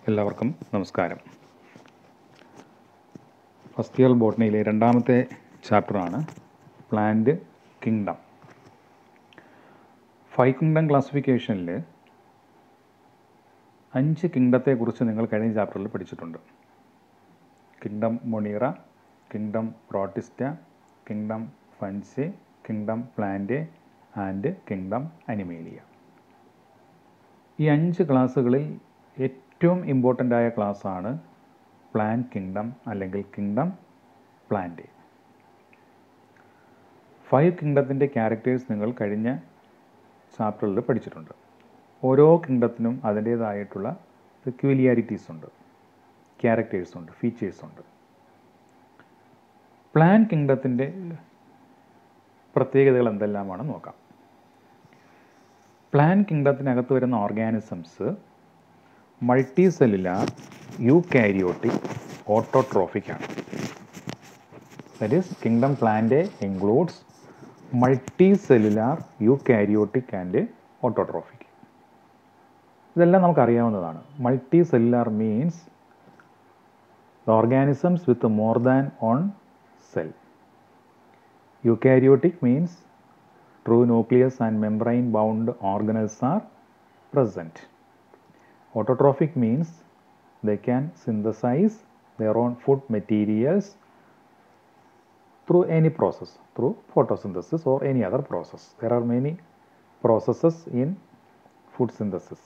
എല്ലാവർക്കും നമസ്കാരം first year ബോട്ടണിയിലെ രണ്ടാമത്തെ ചാപ്റ്ററാണ് പ്ലാന്റ് കിങ്ഡം ഫൈവ് കിങ്ഡം ക്ലാസിഫിക്കേഷനിൽ അഞ്ച് കിങ്ഡത്തെക്കുറിച്ച് നിങ്ങൾ കഴിഞ്ഞ ചാപ്റ്ററിൽ പഠിച്ചിട്ടുണ്ട് kingdom Monera kingdom Protista kingdom fungi kingdom plant and kingdom Animalia ഈ അഞ്ച് ക്ലാസ്സുകളിൽ ഏറ്റവും ഇമ്പോർട്ടൻ്റ് ആയ ക്ലാസ്സാണ് പ്ലാൻ കിങ്ഡം അല്ലെങ്കിൽ കിങ്ഡം പ്ലാന്റ് ഫൈവ് കിങ്ഡത്തിൻ്റെ ക്യാരക്ടേഴ്സ് നിങ്ങൾ കഴിഞ്ഞ ചാപ്റ്ററിൽ പഠിച്ചിട്ടുണ്ട് ഓരോ കിങ്ഡത്തിനും അതിൻ്റേതായിട്ടുള്ള പെക്യുലിയാരിറ്റീസ് ഉണ്ട് ക്യാരക്ടേഴ്സ് ഉണ്ട് ഫീച്ചേഴ്സ് ഉണ്ട് പ്ലാൻ കിങ്ഡത്തിൻ്റെ പ്രത്യേകതകൾ എന്തെല്ലാമാണ് നോക്കാം പ്ലാൻ കിങ്ഡത്തിനകത്ത് വരുന്ന organisms multicellular eukaryotic autotrophic ആണ് that is kingdom plant includes multicellular eukaryotic and autotrophic ഇതെല്ലാം നമുക്കറിയാവുന്നതാണ് multicellular means the organisms with more than one cell eukaryotic means true nucleus and membrane bound organelles are present autotrophic means they can synthesize their own food materials through any process through photosynthesis or any other process there are many processes in food synthesis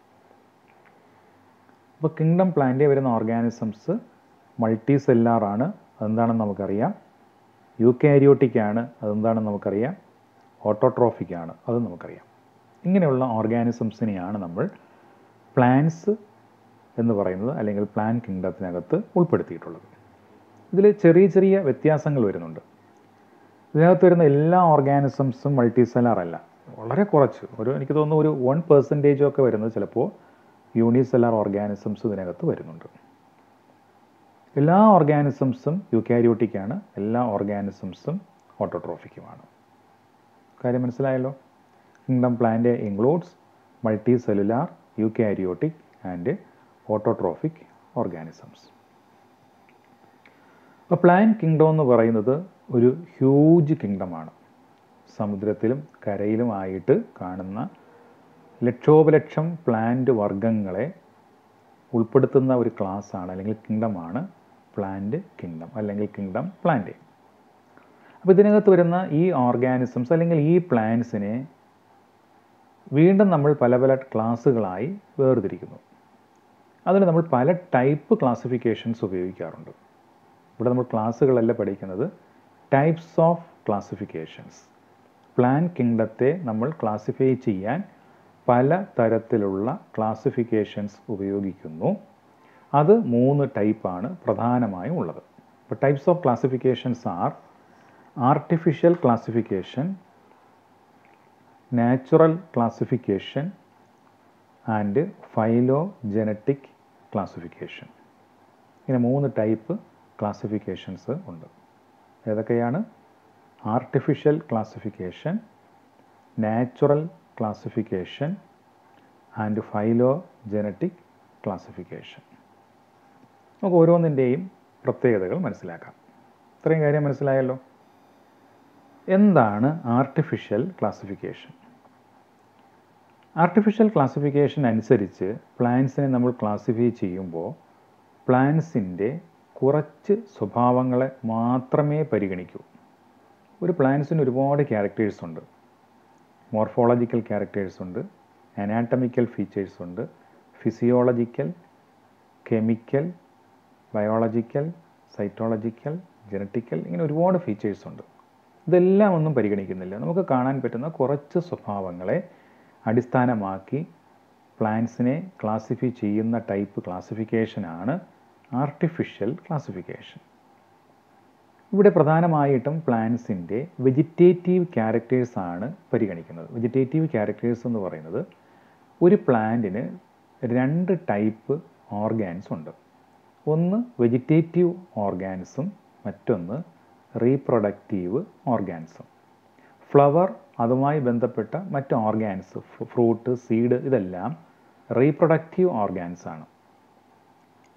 അപ്പോൾ kingdom പ്ലാന്റിൽ വരുന്ന organisms multi cellular ആണ് അതെന്താണെന്ന് നമുക്കറിയാം eukaryotic ആണ് അതെന്താണെന്ന് നമുക്കറിയാം autotrophic ആണ് അതും നമുക്കറിയാം ഇങ്ങനെയുള്ള ഓർഗാനിസംസിനെയാണ് നമ്മൾ പ്ലാന്റ്സ് എന്ന് പറയുന്നത് അല്ലെങ്കിൽ പ്ലാൻ കിങ്ഡത്തിനകത്ത് ഉൾപ്പെടുത്തിയിട്ടുള്ളത് ഇതിൽ ചെറിയ ചെറിയ വ്യത്യാസങ്ങൾ വരുന്നുണ്ട് ഇതിനകത്ത് വരുന്ന എല്ലാ ഓർഗാനിസംസും മൾട്ടി സെല്ലാർ അല്ല വളരെ കുറച്ച് ഒരു എനിക്ക് തോന്നുന്നു ഒരു വൺ പെർസെൻറ്റേജ് ഒക്കെ വരുന്നത് ചിലപ്പോൾ യൂണിസെല്ലാർ ഓർഗാനിസംസ് ഇതിനകത്ത് വരുന്നുണ്ട് എല്ലാ ഓർഗാനിസംസും യുക്കാരിയോട്ടിക് ആണ് എല്ലാ ഓർഗാനിസംസും ഓട്ടോട്രോഫിക്കുമാണ് കാര്യം മനസ്സിലായല്ലോ kingdom plant includes multicellular eukaryotic and autotrophic organisms അപ്പോൾ പ്ലാൻ കിങ്ഡം എന്ന് പറയുന്നത് ഒരു ഹ്യൂജ് കിങ്ഡമാണ് സമുദ്രത്തിലും കരയിലും ആയിട്ട് കാണുന്ന ലക്ഷോപലക്ഷം പ്ലാന്റ് വർഗങ്ങളെ ഉൾപ്പെടുത്തുന്ന ഒരു ക്ലാസ്സാണ് അല്ലെങ്കിൽ കിങ്ഡമാണ് പ്ലാന്റ് കിങ്ഡം അല്ലെങ്കിൽ കിങ്ഡം പ്ലാന്റ് അപ്പോൾ ഇതിനകത്ത് വരുന്ന ഈ ഓർഗാനിസംസ് അല്ലെങ്കിൽ ഈ പ്ലാന്റ്സിനെ വീണ്ടും നമ്മൾ പല പല ക്ലാസ്സുകളായി വേർതിരിക്കുന്നു അതിന് നമ്മൾ പല ടൈപ്പ് ക്ലാസിഫിക്കേഷൻസ് ഉപയോഗിക്കാറുണ്ട് ഇവിടെ നമ്മൾ ക്ലാസ്സുകളല്ല പഠിക്കുന്നത് ടൈപ്സ് ഓഫ് ക്ലാസിഫിക്കേഷൻസ് പ്ലാൻ കിങ്ഡത്തെ നമ്മൾ ക്ലാസിഫൈ ചെയ്യാൻ പല തരത്തിലുള്ള ക്ലാസിഫിക്കേഷൻസ് ഉപയോഗിക്കുന്നു അത് മൂന്ന് ടൈപ്പാണ് പ്രധാനമായും ഉള്ളത് ഇപ്പോൾ types of classifications are artificial classification natural classification and phylogenetic classification ഇങ്ങനെ മൂന്ന് ടൈപ്പ് ക്ലാസിഫിക്കേഷൻസ് ഉണ്ട് ഏതൊക്കെയാണ് artificial classification natural classification and phylogenetic classification നമുക്ക് ഓരോന്നിൻ്റെയും പ്രത്യേകതകൾ മനസ്സിലാക്കാം ഇത്രയും കാര്യം മനസ്സിലായല്ലോ എന്താണ് ആർട്ടിഫിഷ്യൽ ക്ലാസിഫിക്കേഷൻ ആർട്ടിഫിഷ്യൽ ക്ലാസിഫിക്കേഷൻ അനുസരിച്ച് പ്ലാന്റ്സിനെ നമ്മൾ ക്ലാസിഫൈ ചെയ്യുമ്പോൾ പ്ലാന്റ്സിൻ്റെ കുറച്ച് സ്വഭാവങ്ങളെ മാത്രമേ പരിഗണിക്കൂ ഒരു പ്ലാന്റ്സിന് ഒരുപാട് ക്യാരക്ടേഴ്സ് ഉണ്ട് മോർഫോളജിക്കൽ ക്യാരക്ടേഴ്സ് ഉണ്ട് അനാട്ടമിക്കൽ ഫീച്ചേഴ്സ് ഉണ്ട് physiological chemical biological cytological genetical ഇങ്ങനെ ഒരുപാട് ഫീച്ചേഴ്സ് ഉണ്ട് ഇതെല്ലാം ഒന്നും പരിഗണിക്കുന്നില്ല നമുക്ക് കാണാൻ പറ്റുന്ന കുറച്ച് സ്വഭാവങ്ങളെ അടിസ്ഥാനമാക്കി പ്ലാന്റ്സിനെ ക്ലാസിഫൈ ചെയ്യുന്ന ടൈപ്പ് ക്ലാസിഫിക്കേഷനാണ് ആർട്ടിഫിഷ്യൽ ക്ലാസിഫിക്കേഷൻ ഇവിടെ പ്രധാനമായിട്ടും പ്ലാന്റ്സിൻ്റെ വെജിറ്റേറ്റീവ് ക്യാരക്ടേഴ്സ് ആണ് പരിഗണിക്കുന്നത് വെജിറ്റേറ്റീവ് ക്യാരക്ടേഴ്സ് എന്ന് പറയുന്നത് ഒരു പ്ലാന്റിന് രണ്ട് ടൈപ്പ് ഓർഗാൻസ് ഉണ്ട് ഒന്ന് വെജിറ്റേറ്റീവ് ഓർഗാൻസും മറ്റൊന്ന് റീപ്രൊഡക്റ്റീവ് ഓർഗാൻസും ഫ്ലവർ അതുമായി ബന്ധപ്പെട്ട മറ്റ് ഓർഗാൻസ് ഫ്രൂട്ട് സീഡ് ഇതെല്ലാം റീപ്രൊഡക്റ്റീവ് ഓർഗാൻസ് ആണ്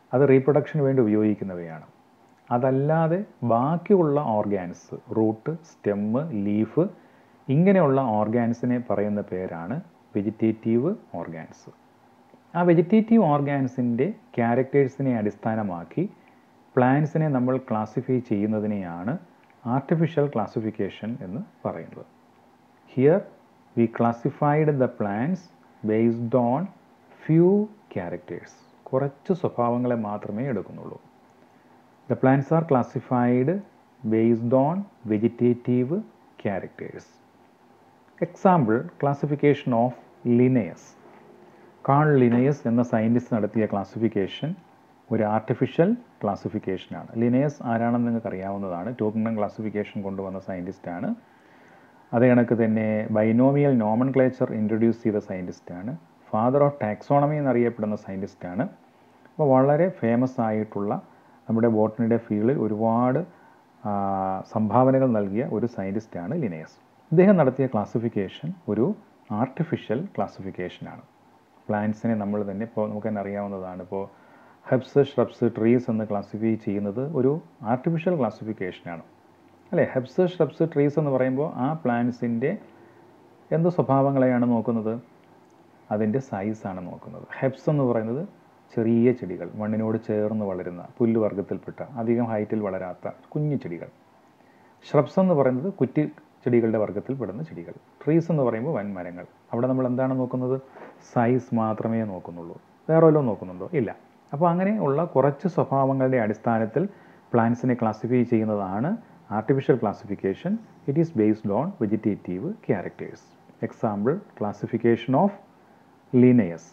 അത് റീപ്രൊഡക്ഷന് വേണ്ടി ഉപയോഗിക്കുന്നവയാണ് അതല്ലാതെ ബാക്കിയുള്ള ഓർഗാൻസ് റൂട്ട് സ്റ്റെമ്മ് ലീഫ് ഇങ്ങനെയുള്ള ഓർഗാൻസിനെ പറയുന്ന പേരാണ് വെജിറ്റേറ്റീവ് ഓർഗാൻസ് ആ വെജിറ്റേറ്റീവ് ഓർഗാൻസിൻ്റെ ക്യാരക്ടേഴ്സിനെ അടിസ്ഥാനമാക്കി പ്ലാന്റ്സിനെ നമ്മൾ ക്ലാസിഫൈ ചെയ്യുന്നതിനെയാണ് ആർട്ടിഫിഷ്യൽ ക്ലാസിഫിക്കേഷൻ എന്ന് പറയുന്നത് here we classified the plants based on few characters കുറച്ച് സ്വഭാവങ്ങളെ മാത്രമേ എടുക്കുന്നുള്ളൂ the plants are classified based on vegetative characters example classification of Linnaeus Carl Linnaeus എന്ന സയൻറ്റിസ്റ്റ് നടത്തിയ ക്ലാസിഫിക്കേഷൻ ഒരു ആർട്ടിഫിഷ്യൽ ക്ലാസിഫിക്കേഷനാണ് ലിനയസ് ആരാണെന്ന് നിങ്ങൾക്ക് അറിയാവുന്നതാണ് ടോക്കിനം ക്ലാസിഫിക്കേഷൻ കൊണ്ടുവന്ന സയൻറ്റിസ്റ്റാണ് അതേ കണക്ക് തന്നെ ബൈനോമിയൽ നോമൻ ക്ലേച്ചർ ഇൻട്രൊഡ്യൂസ് ചെയ്ത സയൻറ്റിസ്റ്റാണ് ഫാദർ ഓഫ് ടാക്സോണമി എന്നറിയപ്പെടുന്ന സയൻറ്റിസ്റ്റാണ് അപ്പോൾ വളരെ ഫേമസ് ആയിട്ടുള്ള നമ്മുടെ ബോട്ടണിയുടെ ഫീൽഡിൽ ഒരുപാട് ആ, സംഭാവനകൾ നൽകിയ ഒരു സയൻറ്റിസ്റ്റാണ് ലിനയസ് ഇദ്ദേഹം നടത്തിയ ക്ലാസിഫിക്കേഷൻ ഒരു ആർട്ടിഫിഷ്യൽ ക്ലാസിഫിക്കേഷനാണ് പ്ലാന്റ്സിനെ നമ്മൾ തന്നെ ഇപ്പോൾ നമുക്ക് തന്നെ അറിയാവുന്നതാണ് ഇപ്പോൾ ഹെബ്സ് ഷ്രബ്സ് ട്രീസ് എന്ന് ക്ലാസിഫൈ ചെയ്യുന്നത് ഒരു ആർട്ടിഫിഷ്യൽ ക്ലാസിഫിക്കേഷനാണ് അല്ലേ ഹെബ്സ് ഷ്രബ്സ് ട്രീസ് എന്ന് പറയുമ്പോൾ ആ പ്ലാന്റ്സിൻ്റെ എന്ത് സ്വഭാവങ്ങളെയാണ് നോക്കുന്നത് അതിൻ്റെ സൈസാണ് നോക്കുന്നത് ഹെബ്സ് എന്ന് പറയുന്നത് ചെറിയ ചെടികൾ മണ്ണിനോട് ചേർന്ന് വളരുന്ന പുല്ല് വർഗ്ഗത്തിൽപ്പെട്ട അധികം ഹൈറ്റിൽ വളരാത്ത കുഞ്ഞു ചെടികൾ ഷ്രബ്സ് എന്ന് പറയുന്നത് കുറ്റി ചെടികളുടെ വർഗ്ഗത്തിൽ പെടുന്ന ചെടികൾ ട്രീസ് എന്ന് പറയുമ്പോൾ വൻമരങ്ങൾ അവിടെ നമ്മൾ എന്താണ് നോക്കുന്നത് സൈസ് മാത്രമേ നോക്കുന്നുള്ളൂ വേറെ വല്ലതും നോക്കുന്നുണ്ടോ ഇല്ല അപ്പോൾ അങ്ങനെ ഉള്ള കുറച്ച് സ്വഭാവങ്ങളുടെ അടിസ്ഥാനത്തിൽ പ്ലാന്റ്സിനെ ക്ലാസിഫൈ ചെയ്യുന്നതാണ് artificial classification it is based on vegetative characters example classification of Linnaeus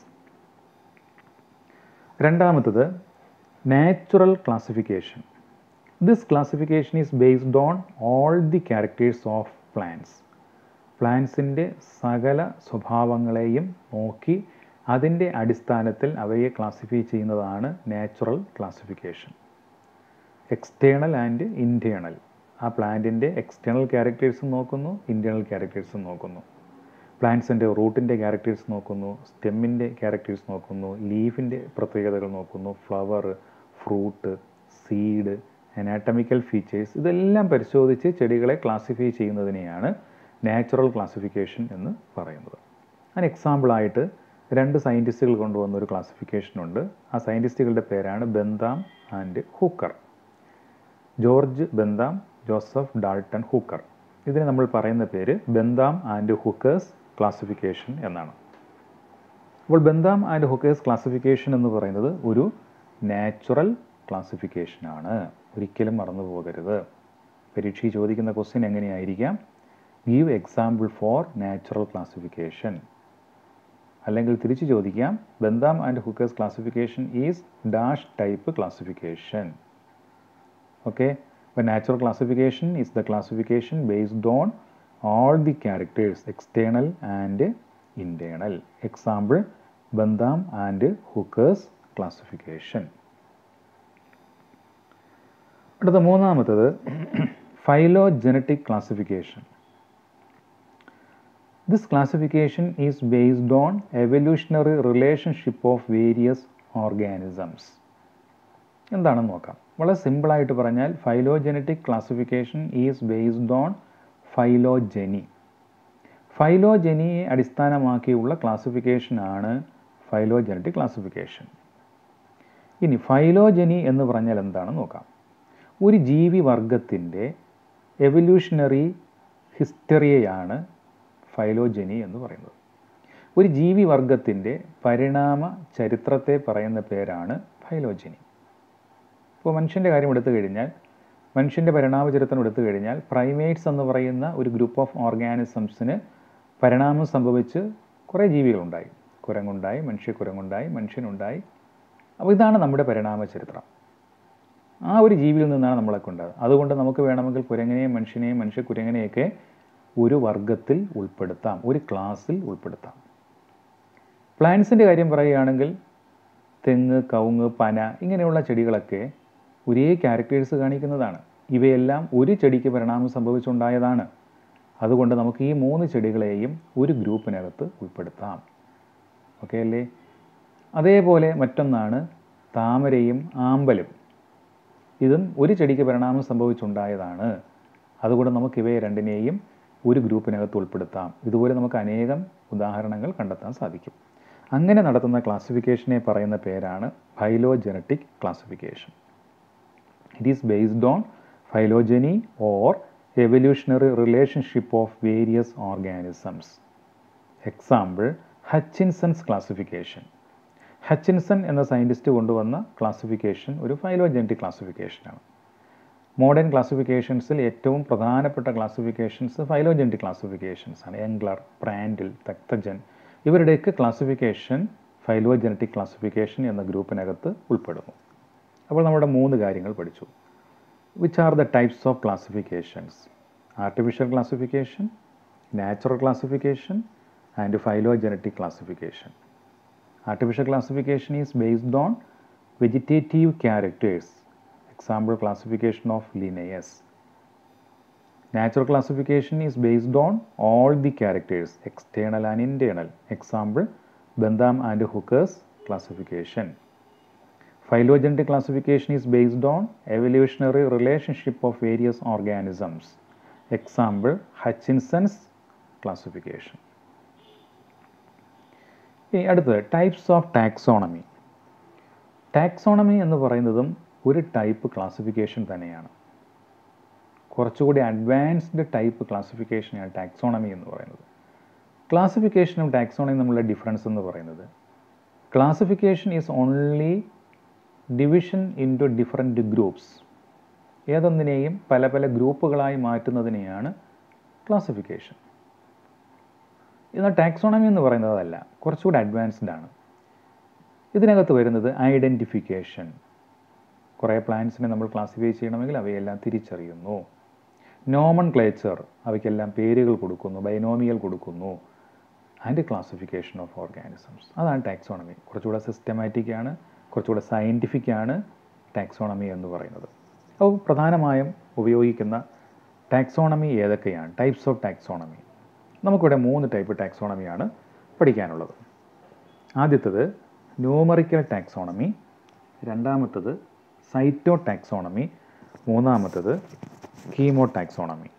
രണ്ടാമത്തത് natural classification this classification is based on all the characters of plants പ്ലാന്റ്സിൻ്റെ സകല സ്വഭാവങ്ങളെയും നോക്കി അതിൻ്റെ അടിസ്ഥാനത്തിൽ അവയെ ക്ലാസിഫൈ ചെയ്യുന്നതാണ് natural classification external and internal ആ പ്ലാന്റിൻ്റെ എക്സ്റ്റേണൽ ക്യാരക്ടേഴ്സും നോക്കുന്നു ഇൻറ്റേണൽ ക്യാരക്ടേഴ്സും നോക്കുന്നു പ്ലാന്റ്സിൻ്റെ റൂട്ടിൻ്റെ ക്യാരക്ടേഴ്സ് നോക്കുന്നു സ്റ്റെമ്മിൻ്റെ ക്യാരക്ടേഴ്സ് നോക്കുന്നു ലീഫിൻ്റെ പ്രത്യേകതകൾ നോക്കുന്നു flower fruit seed anatomical features ഇതെല്ലാം പരിശോധിച്ച് ചെടികളെ ക്ലാസിഫൈ ചെയ്യുന്നതിനെയാണ് നാച്ചുറൽ ക്ലാസിഫിക്കേഷൻ എന്ന് പറയുന്നത് അതിന് എക്സാമ്പിളായിട്ട് രണ്ട് സയൻറ്റിസ്റ്റുകൾ കൊണ്ടുവന്ന ഒരു ക്ലാസിഫിക്കേഷൻ ഉണ്ട് ആ സയൻറ്റിസ്റ്റുകളുടെ പേരാണ് Bentham and Hooker George Bentham Joseph Dalton Hooker ഇതിന് നമ്മൾ പറയുന്ന പേര് ബന്താം ആൻഡ് ഹുക്കേഴ്സ് ക്ലാസിഫിക്കേഷൻ എന്നാണ് അപ്പോൾ ബന്താം ആൻഡ് ഹുക്കേഴ്സ് ക്ലാസിഫിക്കേഷൻ എന്ന് പറയുന്നത് ഒരു നാച്ചുറൽ ക്ലാസിഫിക്കേഷനാണ് ഒരിക്കലും മറന്നു പോകരുത് പരീക്ഷയിൽ ചോദിക്കുന്ന ക്വസ്റ്റ്യൻ എങ്ങനെയായിരിക്കാം give example for natural classification അല്ലെങ്കിൽ തിരിച്ചു ചോദിക്കാം Bentham and Hooker's classification is dash type classification okay but natural classification is the classification based on all the characters external and internal example bandham and hooker's classification അടുത്ത മൂന്നാമത്തത് phylogenetic classification this classification is based on evolutionary relationship of various organisms എന്താണെന്ന് നോക്കാം വളരെ സിമ്പിളായിട്ട് പറഞ്ഞാൽ phylogenetic classification is based on phylogeny ഫൈലോജനിയെ അടിസ്ഥാനമാക്കിയുള്ള ക്ലാസിഫിക്കേഷനാണ് ഫൈലോജനറ്റിക് ക്ലാസിഫിക്കേഷൻ ഇനി ഫൈലോജനി എന്ന് പറഞ്ഞാൽ എന്താണെന്ന് നോക്കാം ഒരു ജീവി വർഗത്തിൻ്റെ എവല്യൂഷണറി ഹിസ്റ്ററിയെയാണ് ഫൈലോജനി എന്ന് പറയുന്നത് ഒരു ജീവി വർഗത്തിൻ്റെ പരിണാമ ചരിത്രത്തെ പറയുന്ന പേരാണ് ഫൈലോജനി ഇപ്പോൾ മനുഷ്യൻ്റെ കാര്യം എടുത്തു കഴിഞ്ഞാൽ മനുഷ്യൻ്റെ പരിണാമചരിത്രം എടുത്തു കഴിഞ്ഞാൽ പ്രൈമേറ്റ്സ് എന്ന് പറയുന്ന ഒരു ഗ്രൂപ്പ് ഓഫ് ഓർഗാനിസംസിന് പരിണാമം സംഭവിച്ച് കുറേ ജീവികളുണ്ടായി കുരങ്ങുണ്ടായി മനുഷ്യ കുരങ്ങുണ്ടായി മനുഷ്യനുണ്ടായി അപ്പോൾ ഇതാണ് നമ്മുടെ പരിണാമ ചരിത്രം ആ ഒരു ജീവിയിൽ നിന്നാണ് നമ്മളൊക്കെ ഉണ്ടായത് അതുകൊണ്ട് നമുക്ക് വേണമെങ്കിൽ കുരങ്ങിനെയും മനുഷ്യനെയും മനുഷ്യ കുരങ്ങിനെയൊക്കെ ഒരു വർഗത്തിൽ ഉൾപ്പെടുത്താം ഒരു ക്ലാസ്സിൽ ഉൾപ്പെടുത്താം പ്ലാന്റ്സിൻ്റെ കാര്യം പറയുകയാണെങ്കിൽ തെങ്ങ് കവുങ്ങ് പന ഇങ്ങനെയുള്ള ചെടികളൊക്കെ ഒരേ ക്യാരക്ടേഴ്സ് കാണിക്കുന്നതാണ് ഇവയെല്ലാം ഒരു ചെടിക്ക് പരിണാമം സംഭവിച്ചുണ്ടായതാണ് അതുകൊണ്ട് നമുക്ക് ഈ മൂന്ന് ചെടികളെയും ഒരു ഗ്രൂപ്പിനകത്ത് ഉൾപ്പെടുത്താം ഓക്കെ അല്ലേ അതേപോലെ മറ്റൊന്നാണ് താമരയും ആമ്പലും ഇതും ഒരു ചെടിക്ക് പരിണാമം സംഭവിച്ചുണ്ടായതാണ് അതുകൊണ്ട് നമുക്ക് ഇവയെ രണ്ടിനെയും ഒരു ഗ്രൂപ്പിനകത്ത് ഉൾപ്പെടുത്താം ഇതുപോലെ നമുക്ക് അനേകം ഉദാഹരണങ്ങൾ കണ്ടെത്താൻ സാധിക്കും അങ്ങനെ നടത്തുന്ന ക്ലാസിഫിക്കേഷനെ പറയുന്ന പേരാണ് phylogenetic classification it is based on phylogeny or evolutionary relationship of various organisms. Example Hutchinson's classification Hutchinson എന്ന സയൻറ്റിസ്റ്റ് കൊണ്ടുവന്ന ക്ലാസിഫിക്കേഷൻ ഒരു ഫൈലോജനറ്റിക് ക്ലാസിഫിക്കേഷനാണ് മോഡേൺ ക്ലാസിഫിക്കേഷൻസിൽ ഏറ്റവും പ്രധാനപ്പെട്ട ക്ലാസിഫിക്കേഷൻസ് ഫൈലോജനറ്റിക് ക്ലാസിഫിക്കേഷൻസ് ആണ് എംഗ്ലർ പ്രാൻഡിൽ തക്തജൻ ഇവരുടെയൊക്കെ ക്ലാസിഫിക്കേഷൻ ഫൈലോജനറ്റിക് ക്ലാസിഫിക്കേഷൻ എന്ന ഗ്രൂപ്പിനകത്ത് ഉൾപ്പെടുന്നു അപ്പോൾ നമ്മുടെ മൂന്ന് കാര്യങ്ങൾ പഠിച്ചു which are the types of classifications artificial classification natural classification and phylogenetic classification artificial classification is based on vegetative characters example classification of linnaeus natural classification is based on all the characters external and internal example bentham and hooker's classification Phylogenetic classification is based on evolutionary relationship of various organisms. Example, Hutchinson's classification. ഇനി അടുത്തത് types of taxonomy taxonomy എന്ന് പറയുന്നതും ഒരു type classification തന്നെയാണ് കുറച്ചുകൂടി advanced type ക്ലാസിഫിക്കേഷനാണ് taxonomy എന്ന് പറയുന്നത് ക്ലാസിഫിക്കേഷനും ടാക്സോണമിയും തമ്മിലുള്ള ഡിഫറൻസ് എന്ന് പറയുന്നത് classification is only division into different groups ഏതൊന്നിനെയും പല പല ഗ്രൂപ്പുകളായി മാറ്റുന്നതിനെയാണ് ക്ലാസിഫിക്കേഷൻ എന്നാൽ ടാക്സോണമി എന്ന് പറയുന്നത് അതല്ല കുറച്ചുകൂടി അഡ്വാൻസ്ഡ് ആണ് ഇതിനകത്ത് വരുന്നത് ഐഡൻറ്റിഫിക്കേഷൻ കുറേ പ്ലാന്റ്സിനെ നമ്മൾ ക്ലാസിഫൈ ചെയ്യണമെങ്കിൽ അവയെല്ലാം തിരിച്ചറിയുന്നു നോമൺ ക്ലേച്ചർ അവയ്ക്കെല്ലാം പേരുകൾ കൊടുക്കുന്നു ബൈനോമിയൽ കൊടുക്കുന്നു ആൻഡ് ക്ലാസിഫിക്കേഷൻ ഓഫ് ഓർഗാനിസംസ് അതാണ് ടാക്സോണമി കുറച്ചുകൂടെ സിസ്റ്റമാറ്റിക് ആണ് കുറച്ചുകൂടെ സയൻറ്റിഫിക് ആണ് ടാക്സോണമി എന്ന് പറയുന്നത് അപ്പോൾ പ്രധാനമായും ഉപയോഗിക്കുന്ന ടാക്സോണമി ഏതൊക്കെയാണ് ടൈപ്സ് ഓഫ് ടാക്സോണമി നമുക്കിവിടെ മൂന്ന് ടൈപ്പ് ടാക്സോണമിയാണ് പഠിക്കാനുള്ളത് ആദ്യത്തത് ന്യൂമറിക്കൽ ടാക്സോണമി രണ്ടാമത്തത് സൈറ്റോ ടാക്സോണമി മൂന്നാമത്തത് chemotaxonomy